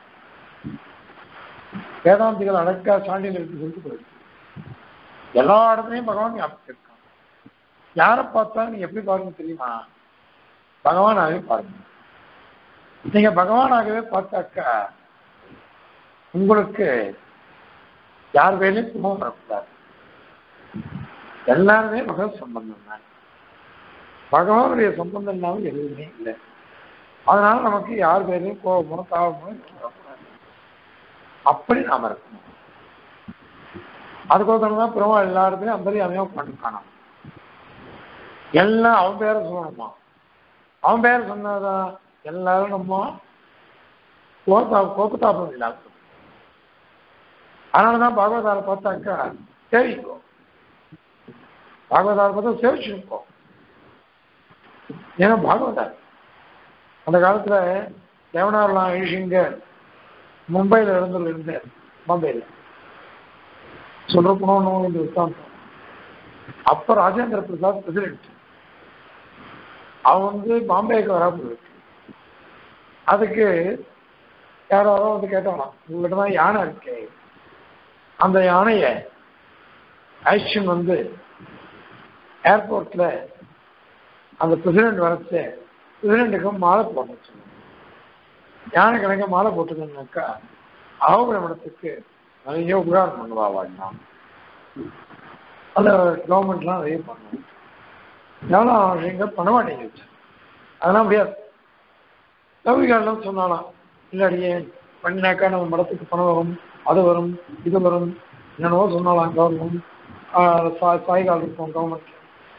வேதாந்திகள் அடக்கா சாண்டியில் இருக்கு சொல்லிட்டு போயிருக்கு எல்லா இடத்துலையும் பகவான் வியாபிச்சிருக்கான் யாரை பார்த்தா நீங்க எப்படி பாருங்க தெரியுமா பகவானாகவே பாருங்க நீங்க பகவானாகவே பார்த்தாக்கா உங்களுக்கு யார் வேலையும் குணம் வரக்கூடாது எல்லாருமே பகவத் சம்பந்தம் தான் பகவானுடைய சம்பந்தம் இல்லாமல் எதுவுமே இல்லை அதனால நமக்கு யார் பேரையும் கோபமோ தாபமோ வரக்கூடாது அப்படி நாம இருக்கணும் அதுக்கோசரம் தான் பெருமாள் எல்லா இடத்துலையும் அந்த அமையாக உட்காந்துருக்கானாம் எல்லாம் அவன் பேரை சொல்லணுமா அவன் பேர் சொன்னாதான் எல்லாரும் நம்ம கோத்தா கோபத்தாபம் இல்லாத அதனாலதான் பாகவதார பார்த்தாக்கா சேவிக்கும் பாகவதார பார்த்தா சேவிச்சிருக்கோம் ஏன்னா பாகவதார் அந்த காலத்துல தேவனார்லாம் ஐஷிங்க மும்பையில் இருந்து இருந்தார் பாம்பேயில் சொல்ற போனோம் இந்த வித்தாந்தம் அப்ப ராஜேந்திர பிரசாத் பிரசிடென்ட் அவன் வந்து பாம்பேக்கு வராமல் இருக்கு அதுக்கு யாரோ வந்து கேட்டாலாம் உங்கள்கிட்ட தான் யானை இருக்கு அந்த யானையை ஐஷன் வந்து ஏர்போர்ட்ல அந்த பிரசிடென்ட் வரச்சு பிரசிடென்ட்டுக்கு மாலை போடணும் சொன்னாங்க யானை கணக்க மாலை போட்டுக்கணுனாக்கா ஆவணத்துக்கு நிறைய உபகாரம் பண்ணுவா வாடினான் அந்த கவர்மெண்ட்லாம் நிறைய பண்ணுவோம் எவ்வளோ விஷயங்கள் பண்ண மாட்டேங்குது அதெல்லாம் முடியாது லௌகிகாரெல்லாம் சொன்னாலாம் இல்லாடியே பண்ணினாக்கா நம்ம மடத்துக்கு பணம் வரும் அது வரும் இது வரும் என்னென்னவோ சொன்னாலாம் கவர்மெண்ட் சாய்கால் இருக்கும் கவர்மெண்ட்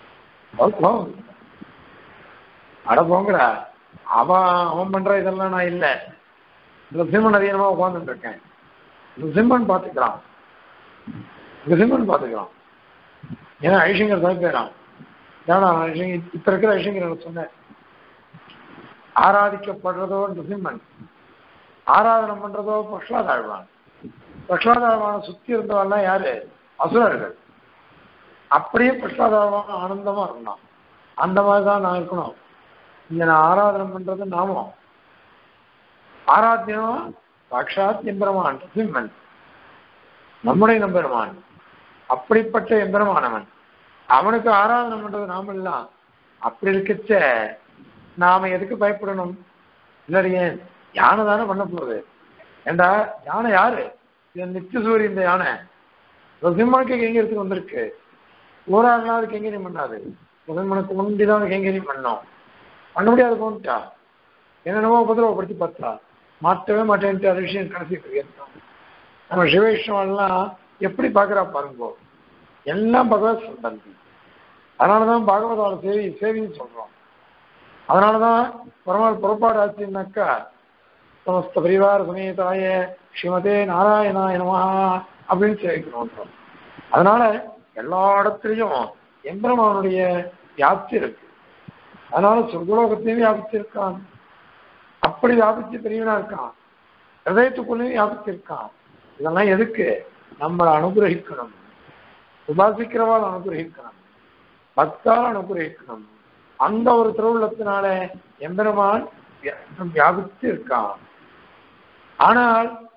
அட போங்கடா அவன் அவன் பண்ற இதெல்லாம் நான் இல்லை சிம்மன் அதிகமாக உட்காந்துட்டு இருக்கேன் சிம்மன் பார்த்துக்கிறான் சிம்மன் பார்த்துக்கிறான் ஏன்னா ஐஷங்கர் தான் பேரான் ஏன்னா ஐஷங்கர் இப்ப இருக்கிற ஐஷங்கர் எனக்கு சொன்னேன் ஆராதிக்கப்படுறதோ நிசிம்மன் ஆராதனை பண்றதோ பிரகலாதாழ்வான் பிரகலாதாழ்வான சுத்தி இருந்தவெல்லாம் யாரு அசுரர்கள் அப்படியே பிரகலாதாழ்வான் ஆனந்தமா இருந்தான் அந்த மாதிரி தான் நான் இருக்கணும் இங்க நான் ஆராதனை பண்றது நாமம் ஆராத்தியம் சாட்சாத் எம்பெருமான் சிம்மன் நம்முடைய நம்பெருமான் அப்படிப்பட்ட எம்பெருமானவன் அவனுக்கு ஆராதனை பண்றது நாம இல்லாம் அப்படி இருக்கச்ச நாம எதுக்கு பயப்படணும் இல்லையே யானை தானே பண்ண போகுது ஏண்டா யானை யாரு இது நித்திய சூரிய இந்த யானை சிம்மனுக்கு கைங்கரியத்துக்கு வந்திருக்கு ஊராகலாம் அது கைங்கரியம் பண்ணாது சிம்மனுக்கு முந்திதான் அது கைங்கரியம் பண்ணோம் பண்ண முடியாது போன்ட்டா என்னென்னவோ உபதிரவப்படுத்தி பார்த்தா மாற்றவே மாட்டேன்ட்டு அது விஷயம் கடைசிட்டு இருக்கோம் நம்ம சிவவிஷ்ணவெல்லாம் எப்படி பார்க்குறா பாருங்கோ எல்லாம் பகவத் சம்பந்தி அதனாலதான் பாகவதோட சேவி சேவின்னு சொல்றோம் அதனாலதான் பெருமாள் புறப்பாடு ஆச்சுன்னாக்கா சமஸ்த பரிவார சமேதாய ஸ்ரீமதே நாராயணாய நமஹா அப்படின்னு சேவிக்கணும் அதனால எல்லா இடத்துலையும் எம்பெருமானுடைய வியாப்தி இருக்கு அதனால சொர்க்கலோகத்தையும் வியாபிச்சிருக்கான் அப்படி வியாபிச்சு பெரியவனா இருக்கான் ஹதயத்துக்குள்ளேயும் வியாபிச்சிருக்கான் இதெல்லாம் எதுக்கு நம்மளை அனுகிரகிக்கணும் உபாசிக்கிறவாள் அனுகிரகிக்கணும் பக்தால் அனுகிரகிக்கணும் அந்த ஒரு திருவுள்ளத்தினால எம்பெருமான் வியாபித்து இருக்கான் ஆனால்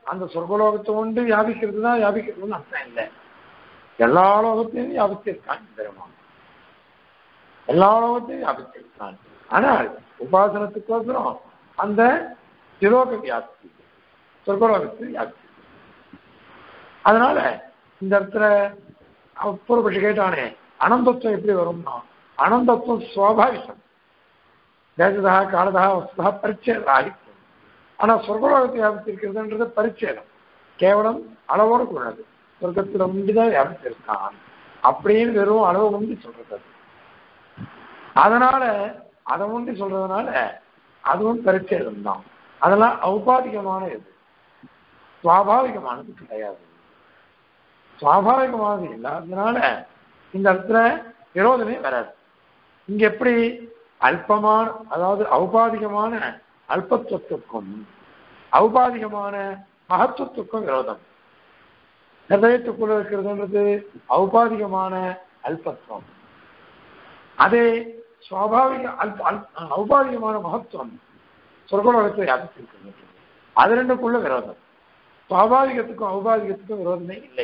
அந்த சொர்க்கலோகத்தை கொண்டு வியாபிக்கிறது தான் வியாபிக்கிறதுன்னு அர்த்தம் இல்லை எல்லா லோகத்தையும் வியாபித்திருக்கான் பெருமான் எல்லா லோகத்தையும் வியாபித்திருக்கான் ஆனால் உபாசனத்துக்கோசரம் அந்த திலோக வியாப்தி சொர்க்கலோகத்தில் வியாப்தி அதனால இந்த இடத்துல பூர்வபட்சி கேட்டானே அனந்தத்துவம் எப்படி வரும்னா அனந்தத்துவம் சுவாபாவிகம் தேசதா காலதா வஸ்தா பரிச்சேதம் ஆகிக்கும் ஆனா சொர்க்கலோகத்தை வியாபித்திருக்கிறதுன்றது பரிச்சேதம் கேவலம் அளவோடு கூடாது சொர்க்கத்துல முந்திதான் வியாபித்திருக்கான் அப்படின்னு வெறும் அளவு முந்தி சொல்றது அது. அதனால அதை முந்தி சொல்றதுனால அதுவும் பரிச்சேதம் தான் அதெல்லாம் ஔபாதிகமான இது சுவாபாவிகமானது கிடையாது சுவாபாவிகமானது இல்லாததுனால இந்த இடத்துல விரோதமே வராது இங்க எப்படி அல்பமான அதாவது ஔபாதிகமான அல்பத்துவத்துக்கும் ஔபாதிகமான மகத்துவத்துக்கும் விரோதம் ஹிருதயத்துக்குள்ள இருக்கிறதுன்றது ஔபாதிகமான அல்பத்துவம் அதே சுவாபாவிக அல்ப அல்ப ஔபாதிகமான மகத்துவம் சொர்க்கலோகத்தை வியாபித்திருக்கிறது அது ரெண்டுக்குள்ள விரோதம் சுவாபாவிகத்துக்கும் ஔபாதிகத்துக்கும் விரோதமே இல்லை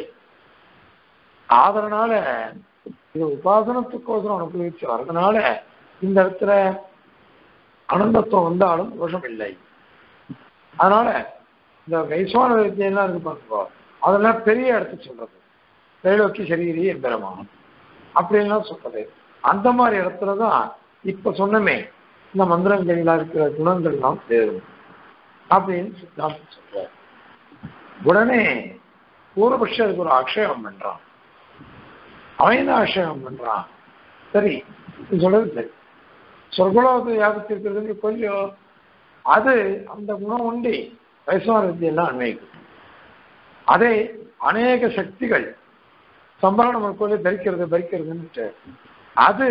அதனால இது உபாசனத்துக்கோசரம் அனுபவிச்சு வர்றதுனால இந்த இடத்துல அனந்தத்துவம் வந்தாலும் தோஷம் இல்லை அதனால இந்த வைஸ்வான வித்தியெல்லாம் இருக்கு பார்த்துக்கோ அதெல்லாம் பெரிய இடத்து சொல்றது திரைலோக்கி சரீரி எம்பெருமான் அப்படின்லாம் சொல்றது அந்த மாதிரி இடத்துல தான் இப்ப சொன்னமே இந்த மந்திரங்கள்ல இருக்கிற குணங்கள்லாம் சேரும் அப்படின்னு சித்தாந்தம் சொல்ற உடனே பூர்வபட்சம் அதுக்கு ஒரு ஆக்ஷேபம் பண்றான் அவன் என்ன ஆக்ஷேபம் பண்றான் சரி நீ சொல்றது சரி சொர்க்கலோகத்தை வியாபித்திருக்கிறது கொஞ்சம் அது அந்த குணம் உண்டி வைஷ்ணவ வித்தியெல்லாம் அன்வைக்கும் அதே அநேக சக்திகள் சம்பளம் நமக்குள்ளே தரிக்கிறது தரிக்கிறதுன்னுட்டு அது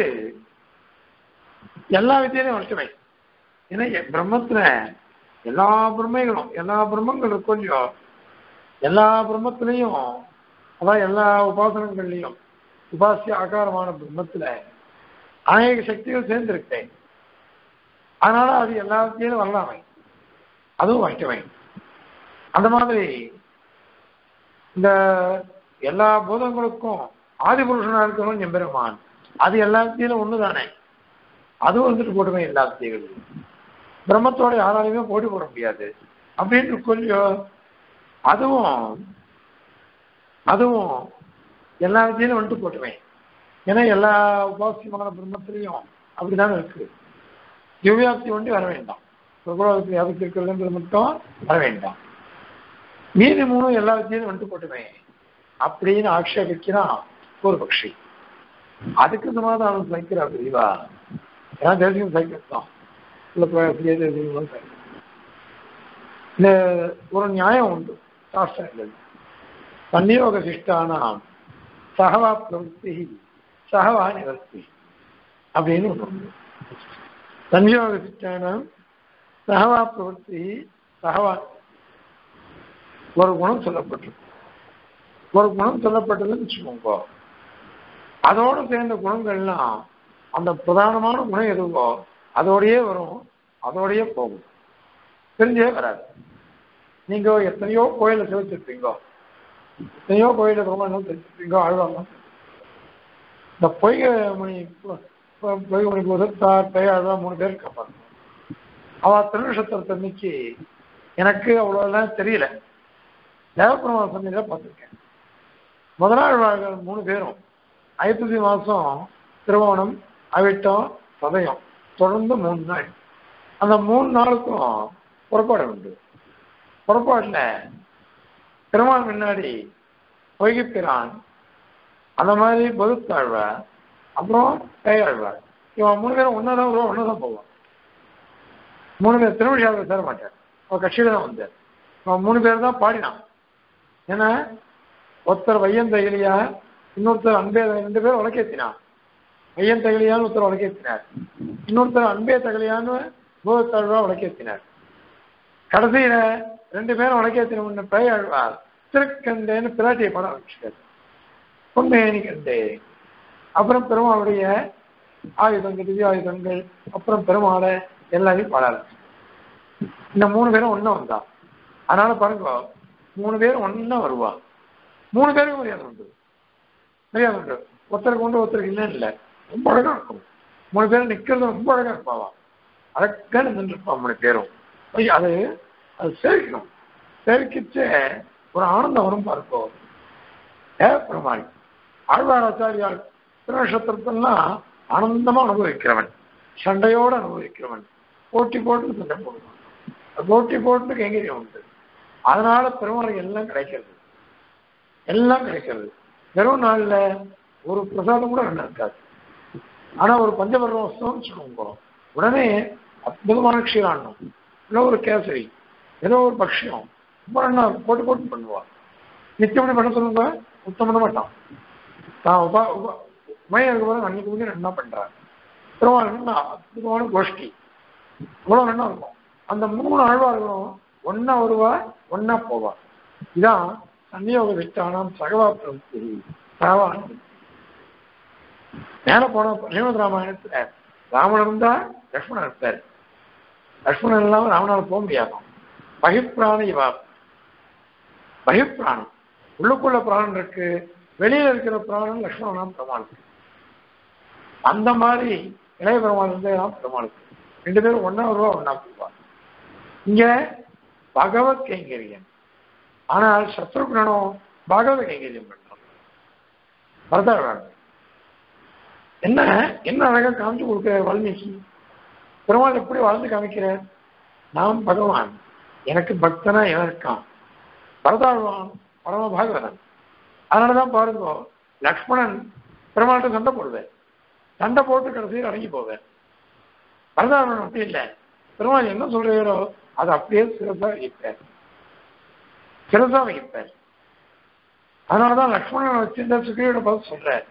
எல்லா வித்தியிலையும் மட்டுமே ஏன்னா எ- பிரம்மத்துல எல்லா பிரம்மைகளும் எல்லா பிரம்மங்களும் கொஞ்சம் எல்லா பிரம்மத்திலையும் அதான் எல்லா உபாசனங்கள்லையும் உபாசிய ஆகாரமான பிரம்மத்துல அநேக சக்திகள் சேர்ந்திருக்கேன் அதனால அது எல்லா வித்தியிலும் வரலாமை அதுவும் வைட்டவை அந்த மாதிரி இந்த எல்லா பூதங்களுக்கும் ஆதிபுருஷனா இருக்கிறவன் எம்பெருமான் அது எல்லா வித்தியிலும் ஒண்ணுதானே அதுவும் வந்துட்டு போட்டுமே எல்லா வித்தியங்களும் பிரம்மத்தோட யாராலையுமே போட்டி போட முடியாது அப்படின்னு கொஞ்சம் அதுவும் அதுவும் எல்லா வித்தியிலும் வந்துட்டு போட்டுமே ஏன்னா எல்லா உபாசியமான பிரம்மத்திலையும் அப்படிதானே இருக்கு திவ்யாப்தி ஒண்டி வர வேண்டாம் பிரபலத்தில் வியாபித்து இருக்கிறதுன்றது மட்டும் வர வேண்டாம் மீதி மூணும் எல்லா வித்தியிலும் வந்துட்டு போட்டுமே அப்படின்னு ஆக்ஷேபிக்கிறான் ஒரு பக்ஷி அதுக்கு சமாதானம் சைக்கிறா தெரியவா ஏன்னா தெரிஞ்சுக்கும் சைக்கிள் தான் இல்லை அப்படியே தெரிஞ்சுக்கணும் சைக்கிள் இந்த ஒரு நியாயம் உண்டு சாஸ்திரங்கள் சன்னியோக சிஷ்டானாம் சகவா பிரவருத்தி சகவா நிவர்த்தி அப்படின்னு ஒன்று உண்டு சன்னியோக சிஷ்டானாம் சகவா பிரவருத்தி சகவா ஒரு குணம் சொல்லப்பட்டிருக்கு ஒரு குணம் சொல்லப்பட்டதுன்னு வச்சுக்கோங்க அதோடு சேர்ந்த குணங்கள்லாம் அந்த பிரதானமான குணம் எதுவோ அதோடயே வரும் அதோடயே போகும் தெரிஞ்சே வராது நீங்க எத்தனையோ கோயிலை சிவச்சிருப்பீங்க எத்தனையோ கோயில பிரமாணம் தெரிஞ்சிருப்பீங்க ஆழ்வாங்க இந்த பொய்கை மணி பொய்கை மணி உதத்தார் பெயாழ்வா மூணு பேர் இருக்காங்க அவ திருநட்சத்திரத்தன்னைக்கு எனக்கு அவ்வளோலாம் தெரியல தேவப்பிரமாண சந்தையில பார்த்துருக்கேன் முதலாழ்வார்கள் மூணு பேரும் ஐப்பசி மாதம் திருவோணம் அவிட்டம் சதயம் தொடர்ந்து மூணு நாள் அந்த மூணு நாளுக்கும் புறப்பாடு உண்டு புறப்பாட்டில் பெருமாள் முன்னாடி பொய்கிப்பிரான் அந்த மாதிரி பொதுத்தாழ்வார் அப்புறம் பேயாழ்வார் இவன் மூணு பேரும் ஒன்றா தான் வருவான் ஒன்றா தான் போவான் மூணு பேர் திருமணியாளர் சேர மாட்டார் அவன் கட்சியில தான் வந்தார் அவன் மூணு பேர் தான் பாடினான் ஏன்னா ஒருத்தர் வையன் தகிலியா இன்னொருத்தர் அன்பே ரெண்டு பேரும் உலக்கேத்தினான் வையன் தகிலியான்னு ஒருத்தர் உலக்கேத்தினார் இன்னொருத்தர் அன்பே தகலியான்னு பூதத்தாழ்வா உலக்கேத்தினார் கடைசியில ரெண்டு பேரும் உலக்கேத்தின முன்ன பேயாழ்வார் திருக்கண்டேன்னு பிராட்டியை படம் ஆரம்பிச்சிட்டார் பொன்மேனி கண்டே அப்புறம் பெருமாளுடைய ஆயுதங்கள் திவ்ய ஆயுதங்கள் அப்புறம் பெருமாளை எல்லாரையும் பாட ஆரம்பிச்சிட்டார் இந்த மூணு பேரும் ஒன்றும் வந்தான் அதனால பாருங்க மூணு பேர் ஒண்ணா வருவா மூணு பேருக்கு மரியாதை உண்டு மரியாதை உண்டு ஒருத்தருக்கு உண்டு ஒருத்தருக்கு இல்லைன்னு இல்லை ரொம்ப அழகா இருக்கும் மூணு பேரும் நிக்கிறது ரொம்ப அழகா இருப்பாவா அழகா நின்றுருப்பா மூணு பேரும் ஐயோ, அது அது சேவிக்கணும் சேவிக்கிச்சு ஒரு ஆனந்தம் வரும் பார்ப்போம் ஏற்பட மாதிரி ஆழ்வாராச்சாரியார் திருநட்சத்திரத்தெல்லாம் ஆனந்தமா அனுபவிக்கிறவன் சண்டையோடு அனுபவிக்கிறவன் போட்டி போட்டு சண்டை போடுவான் போட்டி போட்டு கைங்கரியம் உண்டு அதனால பெருமாளுக்கு எல்லாம் கிடைக்கிறது எல்லாம் கிடைக்கிறது வெறும் நாள்ல ஒரு பிரசாதம் கூட ரெண்டு இருக்காது ஆனா ஒரு பஞ்சபர்ணம் வஸ்தம் வச்சுக்கோங்க உடனே அற்புதமான க்ஷீராண்டம் இல்லை ஒரு கேசரி ஏதோ ஒரு பக்ஷியம் ரொம்ப நல்லா போட்டு போட்டு பண்ணுவான் நித்தியமணி பண்ண சொல்லுங்க சுத்தம் பண்ண மாட்டான் தான் உபா உபா உமையா இருக்க போது அன்னைக்கு வந்து ரெண்டா பண்றான் திருவாரூர் அற்புதமான கோஷ்டி இவ்வளவு நல்லா இருக்கும் அந்த மூணு ஆழ்வார்களும் ஒன்னா வருவா ஒன்னா போவா இதான் சன்னியோக விட்டானம் சகவா பிரவൃத்தி சகவானம் மேல போன ஸ்ரீமத் ராமாயணத்துல ராமன் இருந்தா லக்ஷ்மணன் இருப்பார் லக்ஷ்மணன் இல்லாம ராமனால போக முடியாது பகிப்பிராண இவா பகிப்பிராணம் உள்ளுக்குள்ள பிராணம் இருக்கு வெளியில இருக்கிற பிராணம் லக்ஷ்மணனாம் பிரமாணம் அந்த மாதிரி இளைய பெருமாள் இருந்தேதான் பெருமாளுக்கு ரெண்டு பேரும் ஒன்னா வருவா ஒன்னா போவா இங்க பகவத் கைங்கரியம் ஆனால் சத்ருகுணனும் பகவத் கைங்கரியம் பண்றான் பரதாழ்வான் என்ன என்ன அழகா காமிச்சு கொடுக்கிற வால்மீகி பெருமாள் எப்படி வாழ்ந்து காமிக்கிறார் நான் பகவான் எனக்கு பக்தனா எவன் இருக்கான் பரதாழ்வான் பரம பாகவதன் அதனாலதான் பாருங்க லக்ஷ்மணன் பெருமாள்கிட்ட சண்டை போடுவேன் சண்டை போட்டு கடைசியில் அடங்கி போவேன் பரதாழ்வன் அப்படி இல்லை பெருமாள் என்ன சொல்றாரோ அதை அப்படியே சிறசா வைப்பார் சிறசா வைப்பார் அதனாலதான் லக்ஷ்மணன் வச்சிருந்த சுக்ரீவனை பார்த்து சொல்றார்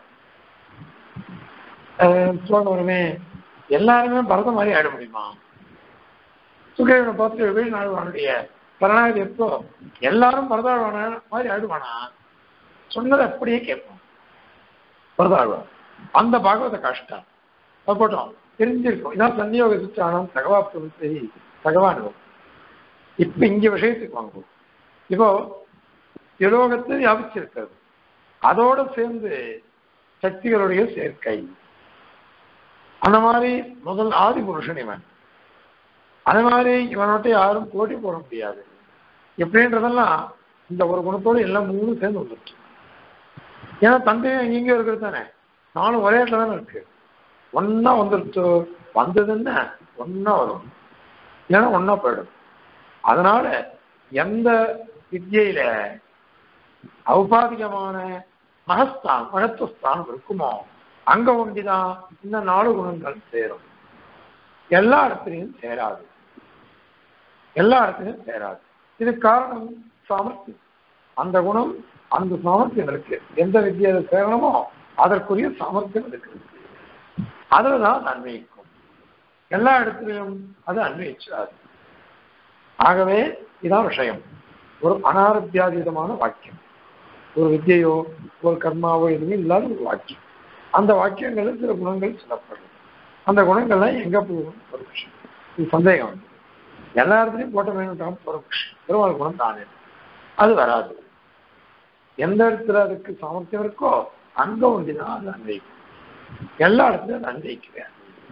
சொல்ல வருமே எல்லாருமே பரத மாதிரி ஆயிட முடியுமா சுக்ரீவனை பார்த்துட்டு வீடு நாடுவானுடைய பரணாகதி எப்போ எல்லாரும் பரதாழ்வான மாதிரி ஆயிடுவானா சொன்னதை அப்படியே கேட்போம் பரதாழ்வான் அந்த பாகவத காஷ்டம் அது போட்டோம் தெரிஞ்சிருக்கும் இதான் சந்தியோக சிச்சானம் தகவா பிரவೃತ್ತಿ தகவானுவம் இப்ப இங்க விஷயத்துக்கு வாங்குவோம் இப்போ திலோகத்தை வியாபிச்சிருக்கிறது அதோட சேர்ந்து சக்திகளுடைய சேர்க்கை அந்த மாதிரி முதல் ஆதி புருஷன் இவன் அதே மாதிரி இவனோட்ட யாரும் போட்டி போட முடியாது எப்படின்றதெல்லாம் இந்த ஒரு குணத்தோடு எல்லாம் மூணு சேர்ந்து வந்துருச்சு ஏன்னா தந்தையும் எங்கெங்கயோ இருக்கிறது தானே நானும் ஒரே இடத்துல தானே இருக்கு ஒன்னா வந்துருச்சு வந்ததுன்னா ஒன்னா வரும் இல்லைன்னா ஒன்னா போயிடும் அதனால எந்த வித்தியில ஔபாதிகமான மகஸ்தான் மகத்துவஸ்தானம் இருக்குமோ அங்க ஒண்டிதான் இந்த நாலு குணங்கள் சேரும் எல்லா இடத்துலையும் சேராது எல்லா இடத்துலையும் சேராது இது காரணம் சாமர்த்தியம் அந்த குணம் அந்த சாமர்த்தியம் இருக்கு எந்த வித்தியில சேரணுமோ அதற்குரிய சாமர்த்தியம் இருக்கு அதுலதான் அன்வயிக்கும் எல்லா இடத்துலையும் அது அன்வயிச்சாது ஆகவே இதான் விஷயம் ஒரு அனாரத்தியாதீதமான வாக்கியம் ஒரு வித்தியையோ ஒரு கர்மாவோ எதுவுமே இல்லாத ஒரு வாக்கியம் அந்த வாக்கியங்களில் சில குணங்கள் சொல்லப்படும் அந்த குணங்கள்லாம் எங்க போகும் ஒரு விஷயம் இது சந்தேகம் வந்து எல்லா இடத்துலையும் போட்ட வேணும்ட்டான் ஒரு விஷயம் பெருமாள் குணம் தானே அது வராது எந்த இடத்துல அதுக்கு சாமர்த்தியம் இருக்கோ அங்க ஒன்றிதான் அது அன்வைக்கும் எல்லா இடத்துலையும் அது அன்வைக்கிறேன்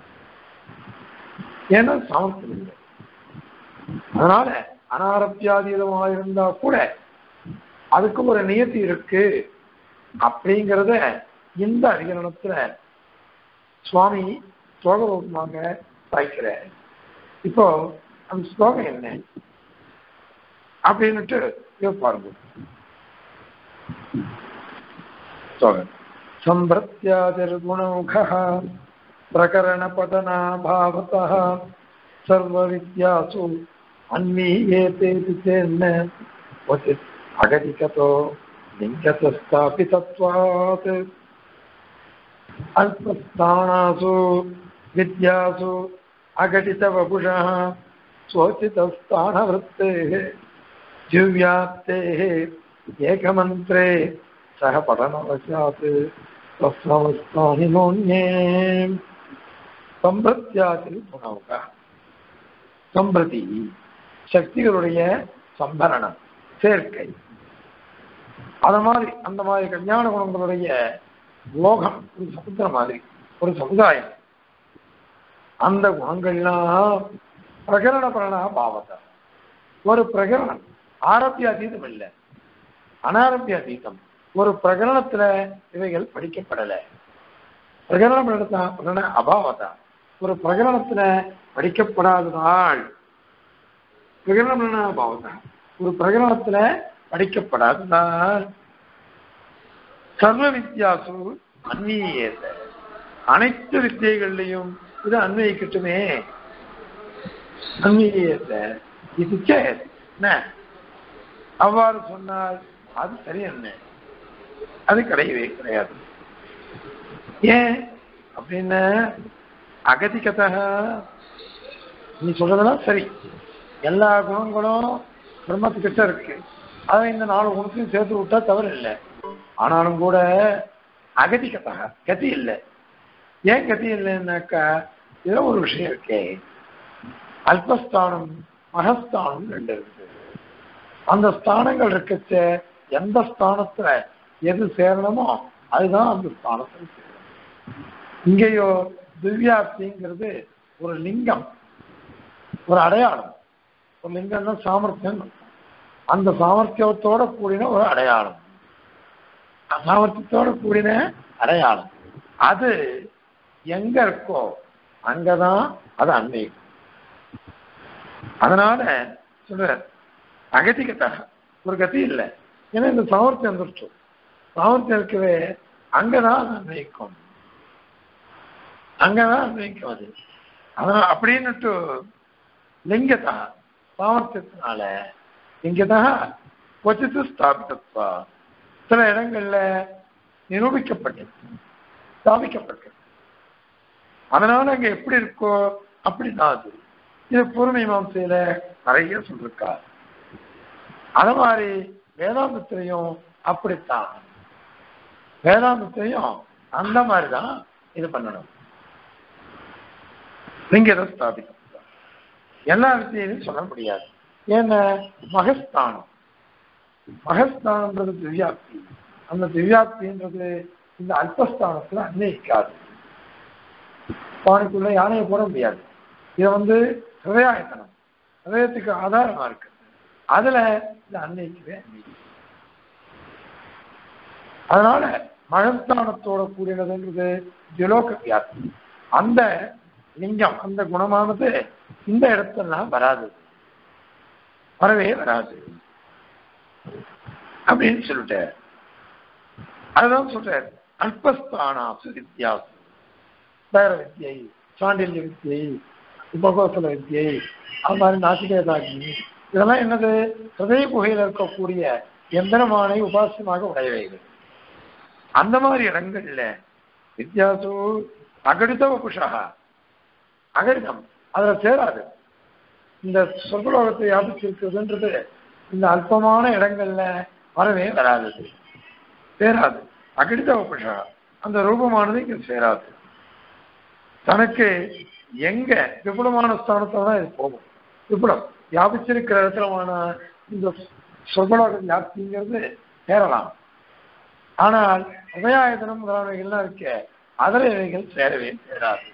ஏன்னா சாமர்த்தியம் இல்லை அதனால அனாரத்தியாதீதமாக இருந்தா கூட அதுக்கும் ஒரு நியத்தி இருக்கு அப்படிங்கிறத இந்த அதிகரணத்துல சுவாமி ஸ்லோகரூபமாக சாய்க்கிற இப்போ அந்த ஸ்லோகம் என்ன அப்படின்னுட்டு இதை பாருங்க ஸ்லோகம் सम्भृत्यादिर्गुणमुखः प्रकरणपतनाभावतः सर्वविद्यासु अन्वीयेतेति चेन्न क्वचित् अगतिकतो लिङ्गतस्थापितत्वात् अल्पस्थानासु विद्यासु अघटितवपुषः स्वोचितस्थानवृत्तेः दिव्याप्तेः एकमन्त्रे सह पठनवशात् तस्मवस्थानि नोन्ये சம்பிரத்தியாதி குணவுக சம்பிரதி சக்திகளுடைய சம்பரணம் சேர்க்கை அத மாதிரி அந்த மாதிரி கல்யாண குணங்களுடைய லோகம் ஒரு சமுத்திரம் மாதிரி ஒரு சமுதாயம் அந்த குணங்கள்லாம் பிரகரண பிரணா பாவத்தை ஒரு பிரகரணம் ஆரம்பிய அதீதம் இல்லை அனாரம்பிய அதீதம் ஒரு பிரகரணத்துல இவைகள் படிக்கப்படலை பிரகரணம் நடத்தா பிரகரண அபாவதா ஒரு பிரகரணத்துல படிக்கப்படாததால் பிரகரணம் என்ன அபாவதா ஒரு பிரகரணத்துல படிக்கப்படாததால் சர்வ வித்தியாசு அந்நியேத அனைத்து வித்தியைகள்லையும் இது அன்வயிக்கட்டுமே அந்நியேத இது சேத். என்ன அவ்வாறு சொன்னால் அது சரி என்ன அது கிடையவே கிடையாது ஏன் அப்படின்னு அகதிகதா நீ சொல்றதெல்லாம் சரி எல்லா குணங்களும் பிரம்மத்துக்கிட்ட இருக்கு அதை இந்த நாலு குணத்தையும் சேர்த்து விட்டா தவறு இல்லை ஆனாலும் கூட அகதிகதா கதி இல்லை ஏன் கதி இல்லைன்னாக்கா இதுல ஒரு விஷயம் இருக்கே அல்பஸ்தானம் மகஸ்தானம் ரெண்டு இருக்கு அந்த ஸ்தானங்கள் இருக்கச்ச எந்த ஸ்தானத்துல எது சேரணுமோ அதுதான் அந்த ஸ்தானத்தில் சேரும் இங்கேயோ திவ்யாப்திங்கிறது ஒரு லிங்கம் ஒரு அடையாளம் ஒரு லிங்கம்னா சாமர்த்தியம் அந்த சாமர்த்தியத்தோட கூடின ஒரு அடையாளம் சாமர்த்தியத்தோட கூடின அடையாளம் அது எங்க இருக்கோ அங்கதான் அது அன்வயிக்கும் அதனால சொல்ற அகதிகத்தாக ஒரு கதி இல்லை ஏன்னா இந்த சாமர்த்தியம் வந்துருச்சு சாமர்த்தியம் இருக்கவே அங்கதான் அது அன்வயிக்கும் அங்கதான் அன்வயிக்கும் அது அதனால அப்படின்னுட்டு லிங்கதா சாமர்த்தியத்தினால லிங்கதா கொச்சித்து ஸ்தாபிதத்வா சில இடங்கள்ல நிரூபிக்கப்பட்டது ஸ்தாபிக்கப்பட்டது அதனால அங்க எப்படி இருக்கோ அப்படிதான் அது இது பூர்ண மாம்சையில நிறைய சொல்லிருக்கா அத மாதிரி வேதாந்தத்திலையும் அப்படித்தான் வேதாந்தத்திலையும் அந்த மாதிரிதான் இது பண்ணணும் லிங்கத்தை ஸ்தாபிக்கும் எல்லா விஷயத்தையும் சொல்ல முடியாது ஏன்னா மகஸ்தானம் மகஸ்தானம்ன்றது திவ்யாப்தி அந்த திவ்யாப்தின்றது இந்த அல்பஸ்தானத்துல அன்வயிக்காது பானைக்குள்ள யானையை போட முடியாது இது வந்து ஹிருதயாயத்தனம் ஹிருதயத்துக்கு ஆதாரமா இருக்கு அதுல இந்த அன்னைக்குவே அன்னைக்கு அதனால மகஸ்தானத்தோட கூடினதுன்றது திலோக வியாப்தி அந்த லிங்கம் அந்த குணமானது இந்த இடத்துலாம் வராது வரவே வராது அப்படின்னு சொல்லிட்டார் அதுதான் சொல்றார் அல்பஸ்தானாசு வித்யாசு வேற வித்தியை சாண்டில்ய வித்தியை உபகோசல வித்தியை அது மாதிரி நாசிகேதாக்னி இதெல்லாம் என்னது ஹிருதய குகையில் இருக்கக்கூடிய எந்திரமானை உபாசியமாக உடையவைகள் அந்த மாதிரி இடங்கள்ல வித்தியாசு அகடித வபுஷா அகடிதம் அதுல சேராது இந்த சொர்க்கலோகத்தை வியாபிச்சிருக்கிறதுன்றது இந்த அல்பமான இடங்கள்ல வரவே வராது சேராது அகடித வபுஷா அந்த ரூபமானது இங்க சேராது தனக்கு எங்க விபுலமான ஸ்தானத்துல தான் இது போகும் விபுலம் வியாபிச்சிருக்கிற இடத்துலமான இந்த சொர்க்கலோக வியாப்திங்கிறது சேரலாம் ஆனால் உபயாயத்தனம் முதலானவைகள்லாம் இருக்க அதில் இவைகள் சேரவே சேராது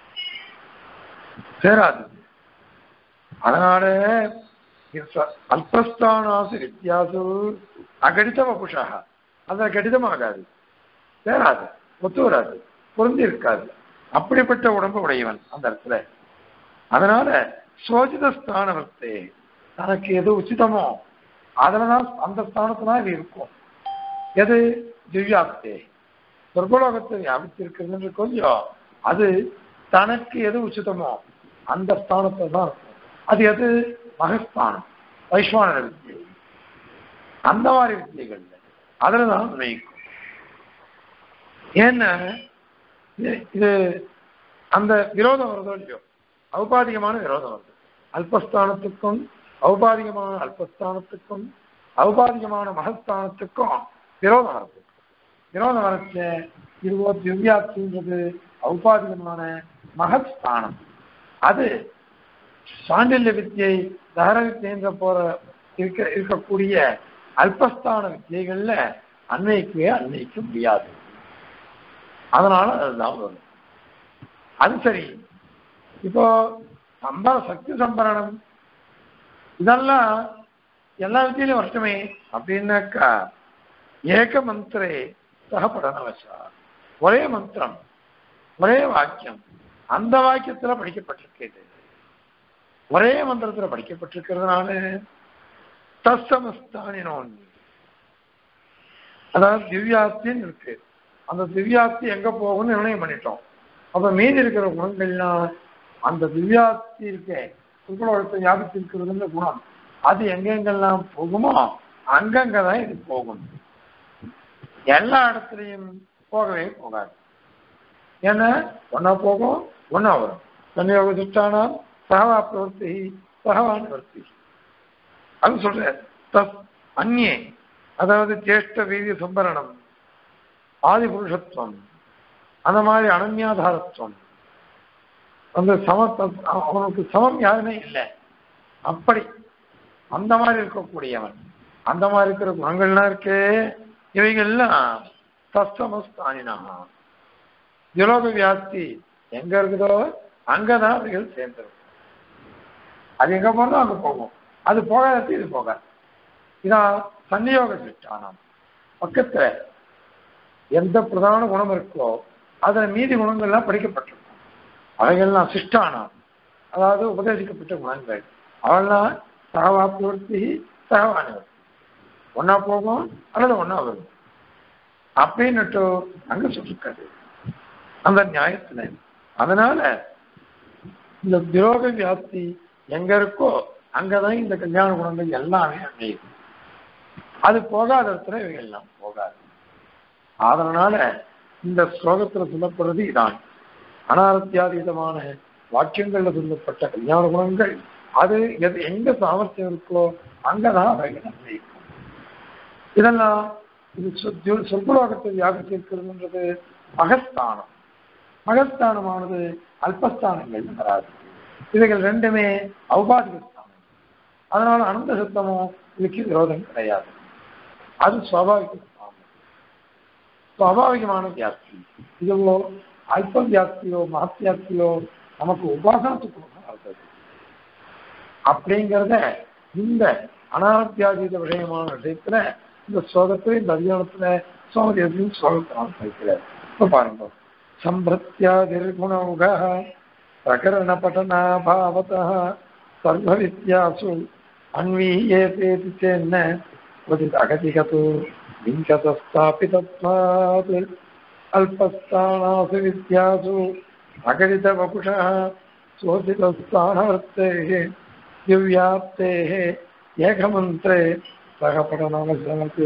சேராது அதனால அல்பஸ்தானாசு வித்தியாசு அகடித வபுஷா அதில் கடிதமாகாது சேராது ஒத்து வராது பொருந்தி இருக்காது அப்படிப்பட்ட உடம்பு உடையவன் அந்த இடத்துல அதனால சோஜித ஸ்தானவர்த்தே தனக்கு எது உச்சிதமோ அதுலதான் அந்த ஸ்தானத்துல இது இருக்கும் எது திவ்யாப்தே சொர்க்கலோகத்தை வியாபித்திருக்கிறது கொஞ்சம் அது தனக்கு எது உச்சிதமோ அந்த ஸ்தானத்துல தான் இருக்கும் அது எது மகஸ்தானம் வைஸ்வான வித்தியை அந்த மாதிரி வித்தியைகள் அதுலதான் நுழைக்கும் ஏன்னா இது அந்த விரோதம் வருதோ இல்லையோ ஔபாதிகமான விரோதம் வருது அல்பஸ்தானத்துக்கும் ஔபாதிகமான அல்பஸ்தானத்துக்கும் ஔபாதிகமான மகஸ்தானத்துக்கும் விரோதம் வருது விரோதம் வரச்ச இதுவோ திவ்யாப்தின்றது ஔபாதிகமான மகஸ்தானம் அது சாண்டில்ய வித்தியை தகர வித்தியன்ற போற இருக்க இருக்கக்கூடிய அல்பஸ்தான வித்தியைகள்ல அன்வைக்கவே அன்வைக்க முடியாது அதனால அதுதான் வரும் அது சரி இப்போ சம்பர சக்தி சம்பரணம் இதெல்லாம் எல்லா வித்தியிலும் வரட்டுமே அப்படின்னாக்கா ஏக மந்திரே சக படனவசா ஒரே மந்திரம் ஒரே வாக்கியம் அந்த வாக்கியத்துல படிக்கப்பட்டிருக்கிறது ஒரே மந்திரத்துல படிக்கப்பட்டிருக்கிறதுனால தசமஸ்தானினோன் அதாவது திவ்யாஸ்தின்னு இருக்கு அந்த திவ்யாஸ்தி எங்க போகும்னு நிர்ணயம் பண்ணிட்டோம் அப்ப மீதி இருக்கிற குணங்கள்லாம் அந்த திவ்யாஸ்தி இருக்கே சுக்குலோகத்தை வியாபித்து இருக்கிறதுல குணம் அது எங்கெங்கெல்லாம் போகுமோ அங்கங்கதான் இது போகும் எல்லா இடத்துலையும் போகவே போகாது ஏன்னா ஒன்னா போகும் ஒன்னா வரும் தன்னியோக துஷ்டானாம் சகவா பிரவர்த்தி சகவான் வர்த்தி அது சொல்ற தஸ் அந்நே அதாவது ஜேஷ்ட வீதி சம்பரணம் ஆதி புருஷத்துவம் அந்த மாதிரி அனன்யாதாரத்துவம் அந்த சம அவனுக்கு சமம் யாருமே இல்லை அப்படி அந்த மாதிரி இருக்கக்கூடியவன் அந்த மாதிரி இருக்கிற குணங்கள்லாம் இருக்கு இவைகள்லாம் தஸ்தமஸ்தானினா திலோக வியாப்தி எங்க இருக்குதோ அங்கதான் அவைகள் சேர்ந்துருக்கும் அது எங்க போறதோ அங்க போகும் அது போகாத இது போகாது இதான் சன்னியோக சிஷ்டானம் பக்கத்துல எந்த பிரதான குணம் இருக்கோ அதுல மீதி குணங்கள்லாம் படிக்கப்பட்டிருக்கும் அவைகள்லாம் சிஷ்டானம் அதாவது உபதேசிக்கப்பட்ட குணங்கள் அவெல்லாம் சகவா பிரவர்த்தி சகவானவர் ஒன்னா போகும் அல்லது ஒன்னா வரும் அப்படின்னுட்டு அங்க சொல்லிருக்காரு அந்த நியாயத்துல அதனால இந்த துரோக வியாப்தி எங்க இருக்கோ அங்கதான் இந்த கல்யாண குணங்கள் எல்லாமே அமையுது அது போகாத இடத்துல இவைகள்லாம் போகாது அதனால இந்த ஸ்லோகத்துல சொல்லப்படுறது இதான் அனாரத்தியாதீதமான வாக்கியங்கள்ல சொல்லப்பட்ட கல்யாண குணங்கள் அது எது எங்க சாமர்த்தியம் இருக்கோ அங்கதான் அவைகள் அமையும் இதெல்லாம் இது சொற்புலோகத்தை வியாபித்து இருக்கிறதுன்றது மகஸ்தானம் மகஸ்தானமானது அல்பஸ்தானங்கள் வராது இவைகள் ரெண்டுமே ஔபாதிக ஸ்தானம் அதனால அனந்த சத்தமும் இதுக்கு விரோதம் கிடையாது அது சுவாபாவிக ஸ்தானம் சுவாபாவிகமான வியாப்தி இதுவோ அல்ப வியாப்தியோ மகத்தியாப்தியோ நமக்கு உபாசனத்துக்கு வருது அப்படிங்கிறத இந்த அனாத்தியாதீத விஷயமான விஷயத்துல இந்த ஸ்லோகத்துல இந்த அதிகாரத்துல சுவாமிதேவத்தின் ஸ்லோகத்தினால் படிக்கிறார் இப்ப பாருங்க சம்பிரத்யாதிர்குணௌக பிரகரண பட்டனாபாவத சர்வ வித்யாசு அன்வீயேதேதி சேன்ன क्वचित् अगतिगतो विङ्कतस्थापितत्वात् अल्पस्थानासु विद्यासु अगणितवपुषः शोधितस्थानवृत्तेः दिव्याप्तेः एकमन्त्रे सह पठनवसरत्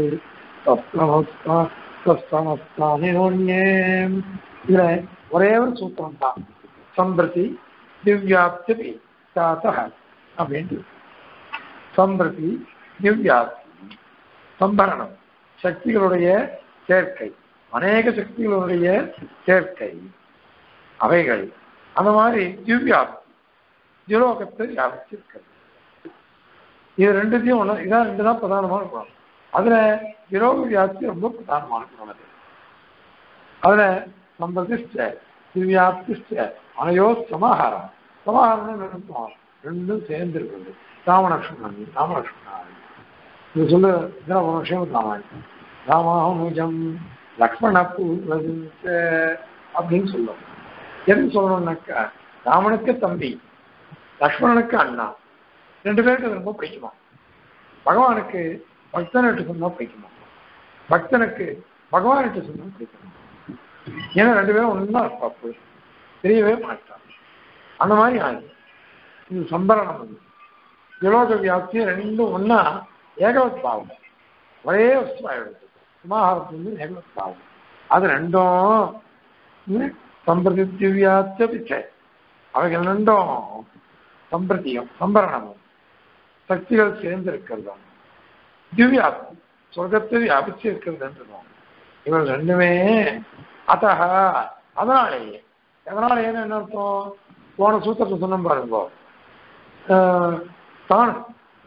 தஸ்தமஸ்தானினோன்யே இதுல ஒரே ஒரு சூத்திரம் தான் சம்பிரதி திவ்யாப்தி சாத்த அப்படின்ட்டு சம்பிரதி திவ்யாப்தி சம்பரணம் சக்திகளுடைய சேர்க்கை அநேக சக்திகளுடைய சேர்க்கை அவைகள் அந்த மாதிரி திவ்யாப்தி திலோகத்தை வியாபிச்சிருக்கிறது இது ரெண்டுத்தையும் ஒன்று இதான் ரெண்டு தான் பிரதானமான குணம் அதுல விரோக வியாப்தி ரொம்ப பிரதானமான குணம் அது அதுல சம்பிரதிஷ்ட திவ்யாப்திஷ்ட அனையோ சமாகாரம் சமாகாரம் நினைப்போம் ரெண்டும் சேர்ந்து இருக்குது ராமலக்ஷ்மணன் ராமலக்ஷ்மணன் இது சொல்ல இதெல்லாம் ஒரு விஷயம் ராமாயணம் ராமானுஜம் லக்ஷ்மண பூர்வஜ அப்படின்னு சொல்லுவோம் எது சொல்லணும்னாக்கா ராமனுக்கு தம்பி லக்ஷ்மணனுக்கு அண்ணா ரெண்டு பேருக்கு அது ரொம்ப பிடிக்குமா பகவானுக்கு பக்தனுக்கு சொன்னா பிடிக்குமா பக்தனுக்கு பகவானுக்கு சொன்னா பிடிக்குமா ஏன்னா ரெண்டு பேரும் ஒன்னா இருப்பாப்பு தெரியவே மாட்டான் அந்த மாதிரி ஆகுது இது சம்பரணம் அது விலோக வியாப்தி ரெண்டும் ஒன்னா ஏகவத் பாவம் ஒரே வஸ்துவாயிடுது சுமாகாரத்து வந்து ஏகவத் பாவம் அது ரெண்டும் சம்பிரதி திவ்யாத்த பிச்சை அவைகள் ரெண்டும் சம்பிரதியும் சம்பரணமும் சக்திகள் சேர்ந்து இருக்கிறதும் திவ்யாப்தி சொர்க்கத்தை வியாபிச்சு இருக்கிறதுன்றதும் இவள் ரெண்டுமே அத்தக அதனாலேயே எதனாலேன்னு என்ன அர்த்தம் போன சூத்திரத்தை சொன்ன பாருங்க தான்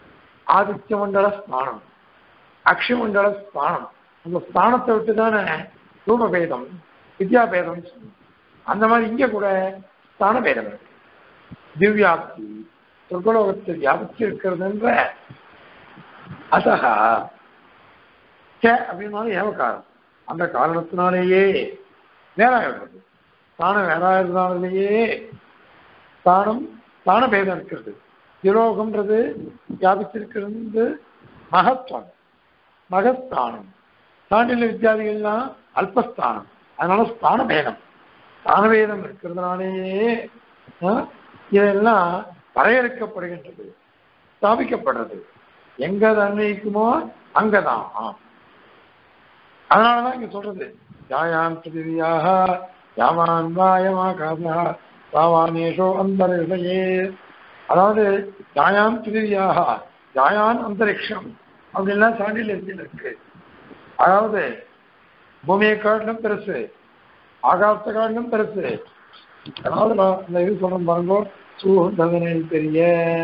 ஆதித்ய மண்டல ஸ்தானம் அக்ஷமண்டல ஸ்தானம் அந்த ஸ்தானத்தை விட்டு தானே ரூபபேதம் வித்யாபேதம் சொல்லணும். அந்த மாதிரி இங்க கூட ஸ்தான பேதம் இருக்கு திவ்யாப்தி சொர்க்கலோகத்தில் வியாபிச்சு இருக்கிறதுன்ற அசகா ச அப்படின்னாலும் ஏவகாரம் அந்த காரணத்தினாலேயே வேறாயிடுறது ஸ்தானம் வேறாயிருந்தாலேயே ஸ்தானம் ஸ்தான பேதம் இருக்கிறது திலோகம்ன்றது வியாபிச்சிருக்கிறது மகத்துவம் மகஸ்தானம் தாண்டில வித்தியாதிகள்லாம் அல்பஸ்தானம் அதனால ஸ்தான பேதம் ஸ்தான பேதம் இருக்கிறதுனாலேயே ஆ, இதெல்லாம் வரையறுக்கப்படுகின்றது ஸ்தாபிக்கப்படுறது எங்க அது அன்வயிக்குமோ அங்கதான் அதனாலதான் இங்க சொல்றது யாயாம் பிருத்திவியாக யாமான் வாயமா காதா சாவானேஷோ அந்தரிஷயே அதாவது யாயாம் பிருத்திவியாக யாயான் அந்தரிக்ஷம் அப்படின்லாம் சாண்டில் இருக்கு அதாவது பூமியை காட்டிலும் பெருசு ஆகாசத்தை காட்டிலும் பெருசு அதாவது நான் இந்த இது சொல்றேன் பாருங்க சூழ்ந்ததனில் பெரிய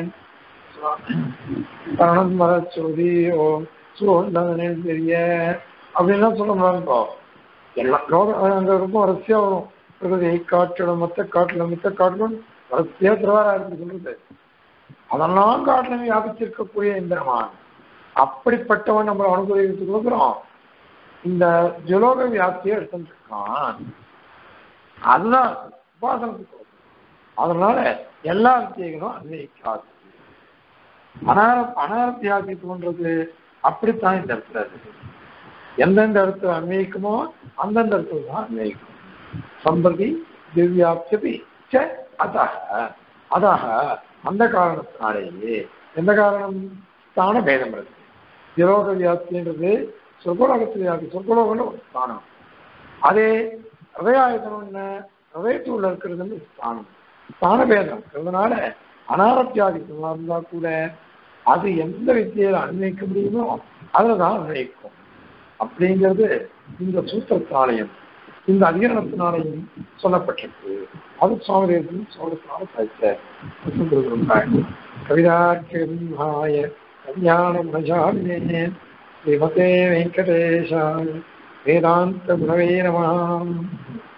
பரணம் வர சோதி ஓம் சூழ்ந்ததனில் பெரிய அப்படின்லாம் சொல்ல பாருங்க எல்லாம் லோகம் அங்க ரொம்ப வரிசையா வரும் பிரகதியை காட்டிலும் மொத்த காட்டிலும் மித்த காட்டிலும் வரிசையா திருவாரா இருக்கு சொல்றது அதெல்லாம் காட்டிலும் வியாபிச்சிருக்கக்கூடிய இந்திரமான் அப்படிப்பட்டவன் நம்ம அனுபவித்துக் கொடுக்குறோம் இந்த ஜுலோக வியாப்தியை எடுத்துட்டு இருக்கான் அதுதான் உபாசனத்துக்கு கொடுக்கும். அதனால எல்லா வித்தியங்களும் அன்வயிக்காது அனார அனாரத்தியாசித்துவன்றது அப்படித்தான் இந்த இடத்துல இருக்கு எந்தெந்த இடத்துல அன்வயிக்குமோ அந்தந்த இடத்துல தான் அன்வயிக்கும் சம்பதி திவ்யாப்தி ச அதாக அதாக அந்த காரணத்தினாலேயே எந்த காரணம் ஸ்தான பேதம் இருக்கு திரோக வியாப்தின்றது சொர்க்கலோகத்தில் வியாப்தி சொர்க்கலோகம்னு ஒரு ஸ்தானம் அதே ஹதயாயத்தனம் என்ன ஹதயத்துள்ள இருக்கிறதுன்னு ஸ்தானம் ஸ்தான பேதம் இருக்கிறதுனால அனாரத்தியாதித்தமாக இருந்தா கூட அது எந்த வித்தியில அன்வைக்க முடியுமோ அதில் தான் அன்வைக்கும் அப்படிங்கிறது இந்த சூத்திரத்தாலயம் இந்த அதிகரணத்தினாலையும் சொல்லப்பட்டிருக்கு அது சுவாமி சோழத்தினால சாய்த்த கவிதாக்கிரமாய கல்யாண மஜாமினே ஸ்ரீமதே வெங்கடேஷாய வேதாந்த குணவே நம